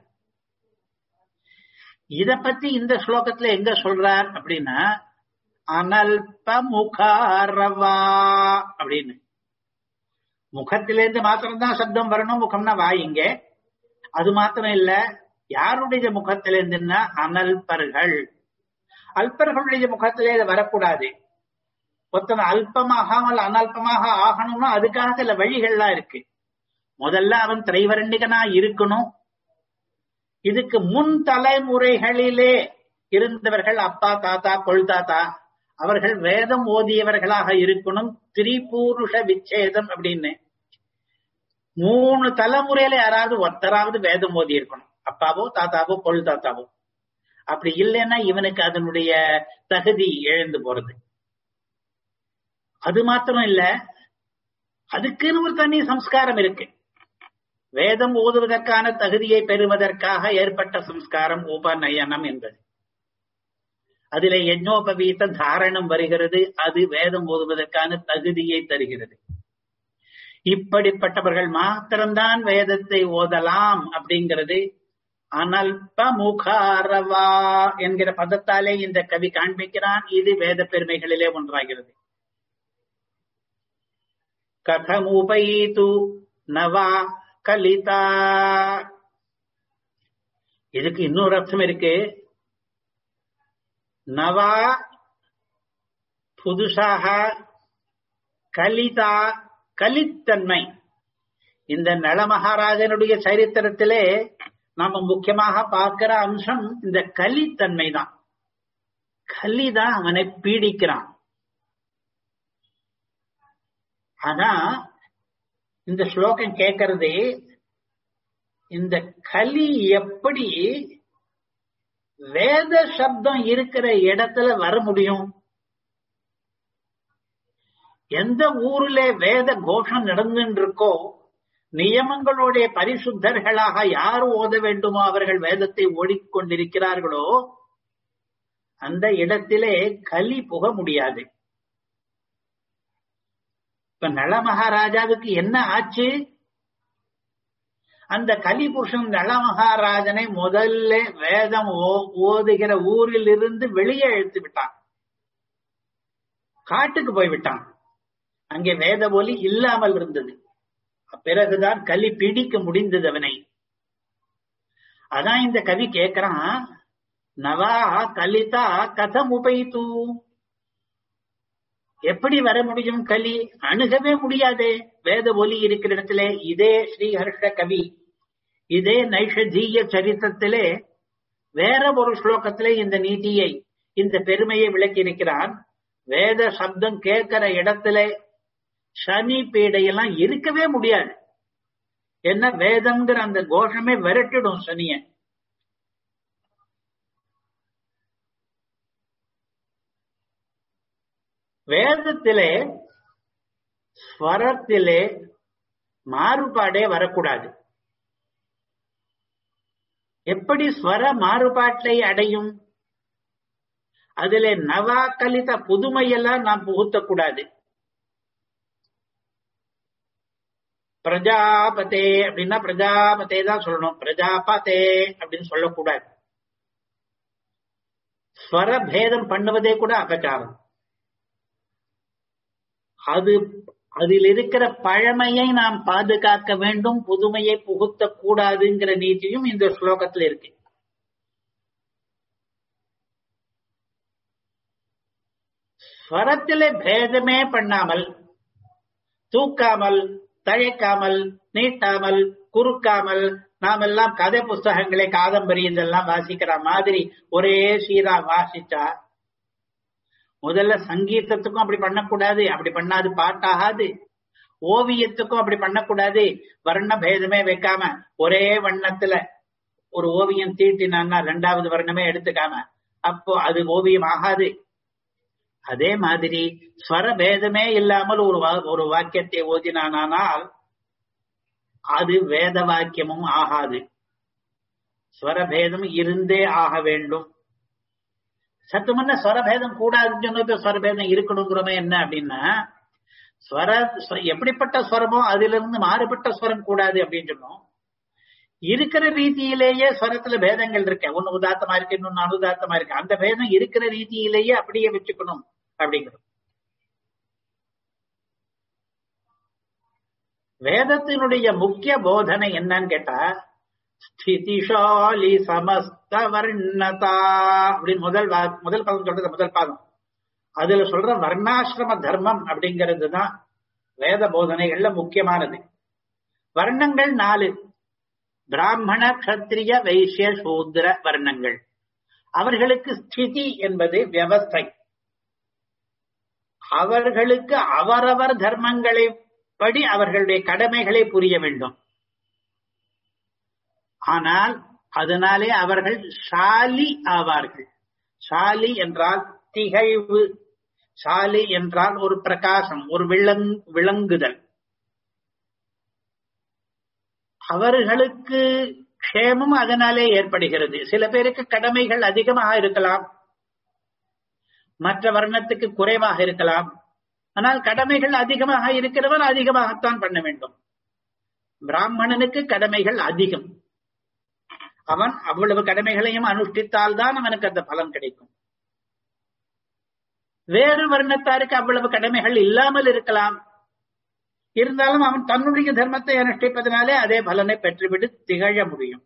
இத பத்தி இந்த ஸ்லோகத்துல எங்க சொல்றார் அப்படின்னா அனல்ப முகாரவா அப்படின்னு முகத்திலேருந்து மாத்திரம்தான் சப்தம் வரணும் முகம்னா வாயிங்க அது மாத்திரம் இல்ல யாருடைய முகத்திலிருந்துன்னா அனல்பர்கள் அல்பர்களுடைய முகத்திலே இது வரக்கூடாது ஒருத்தன் அல்பமாகாமல் அனல்பமாக ஆகணும்னா அதுக்காக சில வழிகள்லாம் இருக்கு முதல்ல அவன் திரைவரண்டிகனா இருக்கணும் இதுக்கு முன் தலைமுறைகளிலே இருந்தவர்கள் அப்பா தாத்தா கொள் தாத்தா அவர்கள் வேதம் ஓதியவர்களாக இருக்கணும் திரிபூருஷ விச்சேதம் அப்படின்னு மூணு தலைமுறையில யாராவது ஒருத்தராவது வேதம் ஓதி இருக்கணும் அப்பாவோ தாத்தாவோ கொள் தாத்தாவோ அப்படி இல்லைன்னா இவனுக்கு அதனுடைய தகுதி எழுந்து போறது அது மாத்திரம் இல்ல அதுக்குன்னு ஒரு தனி சம்ஸ்காரம் இருக்கு வேதம் ஓதுவதற்கான தகுதியை பெறுவதற்காக ஏற்பட்ட சம்ஸ்காரம் உபநயனம் என்பது அதிலே யஜ்னோபவீத தாரணம் வருகிறது அது வேதம் ஓதுவதற்கான தகுதியை தருகிறது இப்படிப்பட்டவர்கள் மாத்திரம்தான் வேதத்தை ஓதலாம் அப்படிங்கிறது அனல்ப முகாரவா என்கிற பதத்தாலே இந்த கவி காண்பிக்கிறான் இது வேத பெருமைகளிலே ஒன்றாகிறது கதமுபைது நவா கலிதா இதுக்கு இன்னொரு அர்த்தம் இருக்கு நவா புதுசாக கலிதா கலித்தன்மை இந்த நளமகாராஜனுடைய சரித்திரத்திலே நாம முக்கியமாக பார்க்கிற அம்சம் இந்த கலித்தன்மை தான் கலிதான் அவனை பீடிக்கிறான் ஆனா இந்த ஸ்லோகம் கேட்கறது இந்த கலி எப்படி வேத சப்தம் இருக்கிற இடத்துல வர முடியும் எந்த ஊர்ல வேத கோஷம் நடந்துட்டு இருக்கோ நியமங்களுடைய பரிசுத்தர்களாக யார் ஓத வேண்டுமோ அவர்கள் வேதத்தை ஓடிக்கொண்டிருக்கிறார்களோ அந்த இடத்திலே கலி புக முடியாது இப்ப நள மகாராஜாவுக்கு என்ன ஆச்சு அந்த கலிபுருஷன் நள மகாராஜனை முதல்ல வேதம் ஓதுகிற ஊரில் இருந்து வெளியே இழுத்து விட்டான் காட்டுக்கு போய்விட்டான் அங்கே வேத ஒலி இல்லாமல் இருந்தது பிறகுதான் கலி பிடிக்க முடிந்தது அவனை அதான் இந்த கவி கேக்குறான் நவா கலிதா கதம் உபயித்து எப்படி வர முடியும் கலி அணுகவே முடியாது வேத ஒலி இருக்கிற இடத்துல இதே ஸ்ரீஹர்ஷ கவி இதே நைஷதீய சரித்திரத்திலே வேற ஒரு ஸ்லோகத்திலே இந்த நீதியை இந்த பெருமையை விளக்கி இருக்கிறான் வேத சப்தம் கேட்கிற இடத்துல சனி பீடையெல்லாம் இருக்கவே முடியாது என்ன வேதம்ங்கிற அந்த கோஷமே விரட்டிடும் சனிய வேதத்திலே ஸ்வரத்திலே மாறுபாடே வரக்கூடாது எப்படி ஸ்வர மாறுபாட்டை அடையும் அதிலே நவாக்கலித புதுமையெல்லாம் நாம் புகுத்தக்கூடாது பிரஜாபதே அப்படின்னா பிரஜாபதே தான் சொல்லணும் பிரஜாபதே அப்படின்னு சொல்லக்கூடாது ஸ்வர பேதம் பண்ணுவதே கூட அபச்சாரம் அது அதில் இருக்கிற பழமையை நாம் பாதுகாக்க வேண்டும் புதுமையை புகுத்த கூடாதுங்கிற நீதியும் இந்த ஸ்லோகத்தில் இருக்கு ஸ்வரத்திலே பேதமே பண்ணாமல் தூக்காமல் தழைக்காமல் நீட்டாமல் குறுக்காமல் நாம் எல்லாம் கதை புஸ்தகங்களை காதம்பரி இதெல்லாம் வாசிக்கிற மாதிரி ஒரே சீரா வாசிச்சா முதல்ல சங்கீதத்துக்கும் அப்படி பண்ணக்கூடாது அப்படி பண்ணாது பாட்டாகாது ஓவியத்துக்கும் அப்படி பண்ணக்கூடாது வர்ண பேதமே வைக்காம ஒரே வண்ணத்துல ஒரு ஓவியம் தீட்டினான்னா ரெண்டாவது வர்ணமே எடுத்துக்காம அப்போ அது ஓவியம் ஆகாது அதே மாதிரி ஸ்வர பேதமே இல்லாமல் ஒரு ஒரு வாக்கியத்தை ஓதினானால் அது வேத வாக்கியமும் ஆகாது ஸ்வரபேதம் இருந்தே ஆக வேண்டும் சத்து முன்ன ஸ்வரபேதம் கூடாதுன்னு சொன்ன ஸ்வரபேதம் இருக்கணுங்கிறோமே என்ன அப்படின்னா ஸ்வர எப்படிப்பட்ட ஸ்வரமோ அதிலிருந்து மாறுபட்ட ஸ்வரம் கூடாது அப்படின்னு சொன்னோம் இருக்கிற ரீதியிலேயே ஸ்வரத்துல பேதங்கள் இருக்கு ஒன்னு உதாத்தமா இருக்கு இன்னொன்னு அனுதாத்தமா இருக்கு அந்த பேதம் இருக்கிற ரீதியிலேயே அப்படியே வச்சுக்கணும் அப்படிங்கிறது வேதத்தினுடைய முக்கிய போதனை என்னன்னு கேட்டா ஸ்திதிஷாலி சமஸ்த வர்ணதா அப்படின்னு முதல் முதல் பதம் சொல்றது முதல் பாதம் அதுல சொல்ற வர்ணாசிரம தர்மம் அப்படிங்கிறது தான் வேத போதனைகள்ல முக்கியமானது வர்ணங்கள் நாலு பிராமண கத்திரிய வைசிய சூத்திர வர்ணங்கள் அவர்களுக்கு ஸ்திதி என்பது வியவஸ்தை அவர்களுக்கு அவரவர் தர்மங்களை படி அவர்களுடைய கடமைகளை புரிய வேண்டும் ஆனால் அதனாலே அவர்கள் ஷாலி ஆவார்கள் ஷாலி என்றால் திகழ்வு ஷாலி என்றால் ஒரு பிரகாசம் ஒரு விளங் விளங்குதல் அவர்களுக்கு க்ஷேமம் அதனாலே ஏற்படுகிறது சில பேருக்கு கடமைகள் அதிகமாக இருக்கலாம் மற்ற வர்ணத்துக்கு குறைவாக இருக்கலாம் ஆனால் கடமைகள் அதிகமாக இருக்கிறவன் அதிகமாகத்தான் பண்ண வேண்டும் பிராமணனுக்கு கடமைகள் அதிகம் அவன் அவ்வளவு கடமைகளையும் அனுஷ்டித்தால் தான் அவனுக்கு அந்த பலன் கிடைக்கும் வேறு வர்ணத்தாருக்கு அவ்வளவு கடமைகள் இல்லாமல் இருக்கலாம் இருந்தாலும் அவன் தன்னுடைய தர்மத்தை அனுஷ்டிப்பதனாலே அதே பலனை பெற்றுவிட்டு திகழ முடியும்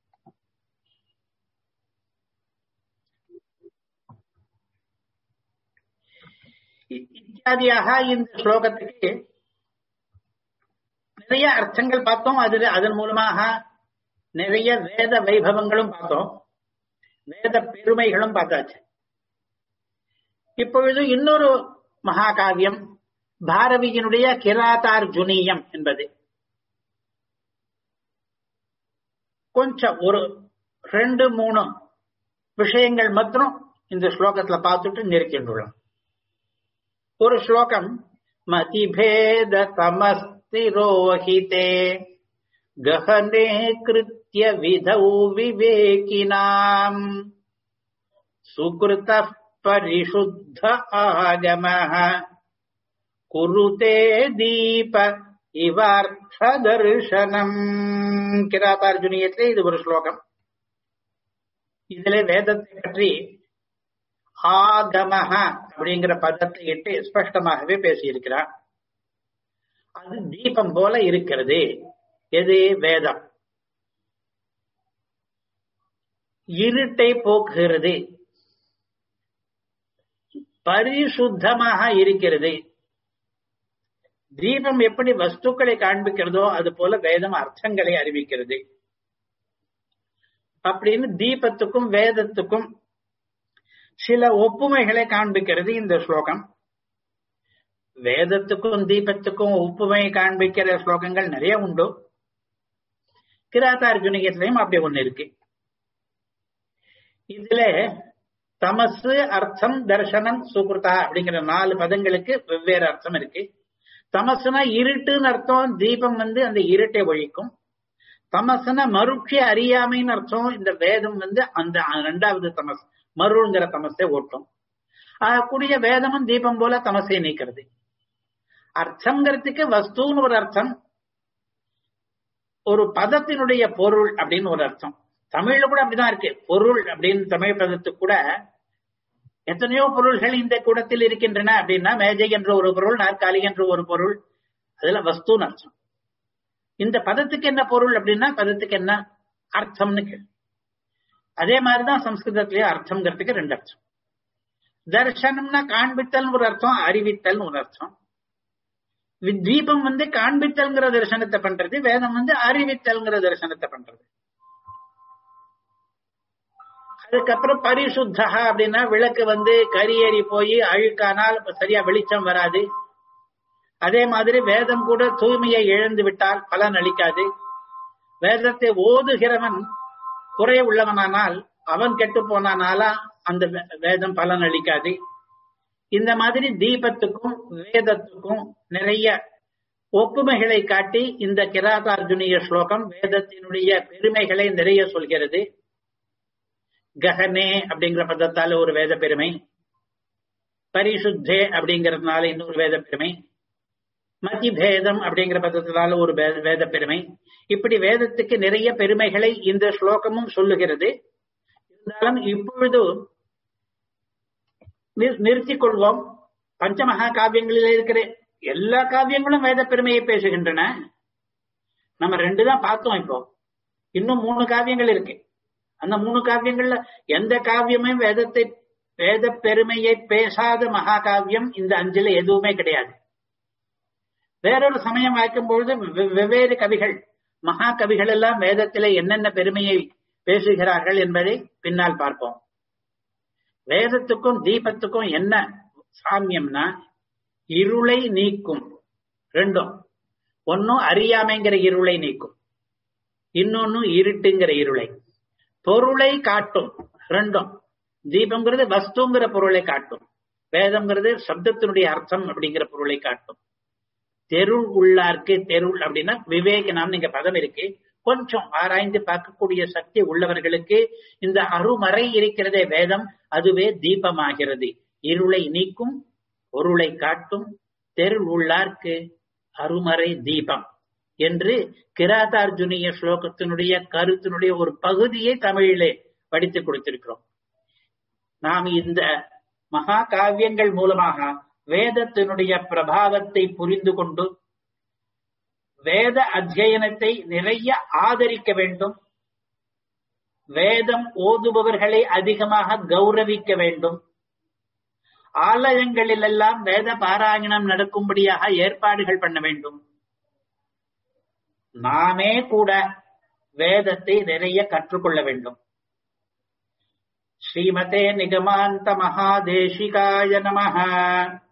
இத்தியாதியாக இந்த ஸ்லோகத்துக்கு நிறைய அர்த்தங்கள் பார்த்தோம் அது அதன் மூலமாக நிறைய வேத வைபவங்களும் பார்த்தோம் வேத பெருமைகளும் பார்த்தாச்சு இப்பொழுது இன்னொரு மகாகாவியம் பாரதியினுடைய கிராதார்ஜுனியம் என்பது கொஞ்சம் ஒரு ரெண்டு மூணு விஷயங்கள் மாத்திரம் இந்த ஸ்லோகத்துல பார்த்துட்டு நிறுத்தின்றோம் ஒரு ஸ்லோகம் மதிபேத தமஸ்திரோஹிதே गहने कृत्य विधौ विवेकिनाम् सुकृतः परिशुद्ध आगमः कुरुते दीप இவார்த்ததர்ஷனம் கிராதார்ஜுனியத்திலே இது ஒரு ஸ்லோகம் இதுல வேதத்தை பற்றி ஆகமஹ அப்படிங்கிற பதத்தை இட்டு ஸ்பஷ்டமாகவே பேசியிருக்கிறார் அது தீபம் போல இருக்கிறது எது வேதம் இருட்டை போக்குகிறது பரிசுத்தமாக இருக்கிறது தீபம் எப்படி வஸ்துக்களை காண்பிக்கிறதோ அது போல வேதம் அர்த்தங்களை அறிவிக்கிறது அப்படின்னு தீபத்துக்கும் வேதத்துக்கும் சில ஒப்புமைகளை காண்பிக்கிறது இந்த ஸ்லோகம் வேதத்துக்கும் தீபத்துக்கும் ஒப்புமை காண்பிக்கிற ஸ்லோகங்கள் நிறைய உண்டு கிராத்தார்ஜுனிகத்திலையும் அப்படி ஒண்ணு இருக்கு இதுல தமசு அர்த்தம் தர்சனம் சுகிருதா அப்படிங்கிற நாலு பதங்களுக்கு வெவ்வேறு அர்த்தம் இருக்கு தமசுனா இருட்டுன்னு அர்த்தம் தீபம் வந்து அந்த இருட்டை ஒழிக்கும் தமசுனா மறுட்சி அறியாமைன்னு அர்த்தம் இந்த வேதம் வந்து அந்த ரெண்டாவது தமஸ் மருங்கிற தமசை ஓட்டும் கூடிய வேதமும் தீபம் போல தமசை நீக்கிறது அர்த்தங்கிறதுக்கு வஸ்துன்னு ஒரு அர்த்தம் ஒரு பதத்தினுடைய பொருள் அப்படின்னு ஒரு அர்த்தம் தமிழ்ல கூட அப்படிதான் இருக்கு பொருள் அப்படின்னு தமிழ் பதத்துக்கு கூட எத்தனையோ பொருள்கள் இந்த கூடத்தில் இருக்கின்றன அப்படின்னா மேஜை என்ற ஒரு பொருள் நாற்காலி என்ற ஒரு பொருள் அதுல வஸ்துன்னு அர்த்தம் இந்த பதத்துக்கு என்ன பொருள் அப்படின்னா பதத்துக்கு என்ன அர்த்தம்னு கேள்வி அதே மாதிரிதான் சம்ஸ்கிருதத்திலேயே அர்த்தம்ங்கிறதுக்கு ரெண்டு அர்த்தம் தர்சனம்னா காண்பித்தல் ஒரு அர்த்தம் அறிவித்தல் ஒரு அர்த்தம் தீபம் வந்து காண்பித்தல்ங்கிற தரிசனத்தை பண்றது வேதம் வந்து அறிவித்தல்ங்கிற தரிசனத்தை பண்றது அதுக்கப்புறம் பரிசுத்தா அப்படின்னா விளக்கு வந்து கரியேறி போய் அழுக்கானால் சரியா வெளிச்சம் வராது அதே மாதிரி வேதம் கூட தூய்மையை இழந்து விட்டால் பலன் அளிக்காது வேதத்தை ஓதுகிறவன் குறை உள்ளவனானால் அவன் கெட்டு போனானாலா அந்த வேதம் பலன் அளிக்காது இந்த மாதிரி தீபத்துக்கும் வேதத்துக்கும் நிறைய ஒப்புமைகளை காட்டி இந்த கிராதார்ஜுனிய ஸ்லோகம் வேதத்தினுடைய பெருமைகளை நிறைய சொல்கிறது ககனே அப்படிங்கிற பதத்தால ஒரு வேத பெருமை பரிசுத்தே அப்படிங்கறதுனால இன்னொரு வேத பெருமை மதிபேதம் அப்படிங்கிற பதத்தினால ஒரு வேத பெருமை இப்படி வேதத்துக்கு நிறைய பெருமைகளை இந்த ஸ்லோகமும் சொல்லுகிறது இருந்தாலும் இப்பொழுது நிறுத்திக் கொள்வோம் பஞ்சமகா காவியங்களில் இருக்கிற எல்லா காவியங்களும் வேத பெருமையை பேசுகின்றன நம்ம ரெண்டு தான் பார்த்தோம் இப்போ இன்னும் மூணு காவியங்கள் இருக்கு அந்த மூணு காவியங்கள்ல எந்த காவியமும் வேதத்தை வேத பெருமையை பேசாத மகா காவியம் இந்த அஞ்சுல எதுவுமே கிடையாது வேறொரு சமயம் வாய்க்கும் பொழுது வெவ்வேறு கவிகள் மகா கவிகள் எல்லாம் வேதத்தில என்னென்ன பெருமையை பேசுகிறார்கள் என்பதை பின்னால் பார்ப்போம் வேதத்துக்கும் தீபத்துக்கும் என்ன சாமியம்னா இருளை நீக்கும் ரெண்டும் ஒன்னும் அறியாமைங்கிற இருளை நீக்கும் இன்னொன்னு இருட்டுங்கிற இருளை பொருளை காட்டும் ரெண்டும் தீபம்ங்கிறது வஸ்துங்கிற பொருளை காட்டும் வேதம்ங்கிறது சப்தத்தினுடைய அர்த்தம் அப்படிங்கிற பொருளை காட்டும் தெருள் உள்ளார்க்கு தெருள் அப்படின்னா விவேகனாம் நீங்க பதம் இருக்கு கொஞ்சம் ஆராய்ந்து பார்க்கக்கூடிய சக்தி உள்ளவர்களுக்கு இந்த அருமறை இருக்கிறதே வேதம் அதுவே தீபமாகிறது இருளை நீக்கும் பொருளை காட்டும் தெருள் உள்ளார்க்கு அருமறை தீபம் என்று கிராதார்ஜுனிய ஸ்லோகத்தினுடைய கருத்தினுடைய ஒரு பகுதியை தமிழிலே படித்து கொடுத்திருக்கிறோம் நாம் இந்த மகா காவியங்கள் மூலமாக வேதத்தினுடைய பிரபாவத்தை புரிந்து கொண்டு வேத அத்தியனத்தை நிறைய ஆதரிக்க வேண்டும் வேதம் ஓதுபவர்களை அதிகமாக கௌரவிக்க வேண்டும் ஆலயங்களிலெல்லாம் வேத பாராயணம் நடக்கும்படியாக ஏற்பாடுகள் பண்ண வேண்டும் நாமே கூட வேதத்தை நிறைய கற்றுக்கொள்ள வேண்டும் ஸ்ரீமதே நிகமாந்த மகாதேசிகாய நமஹ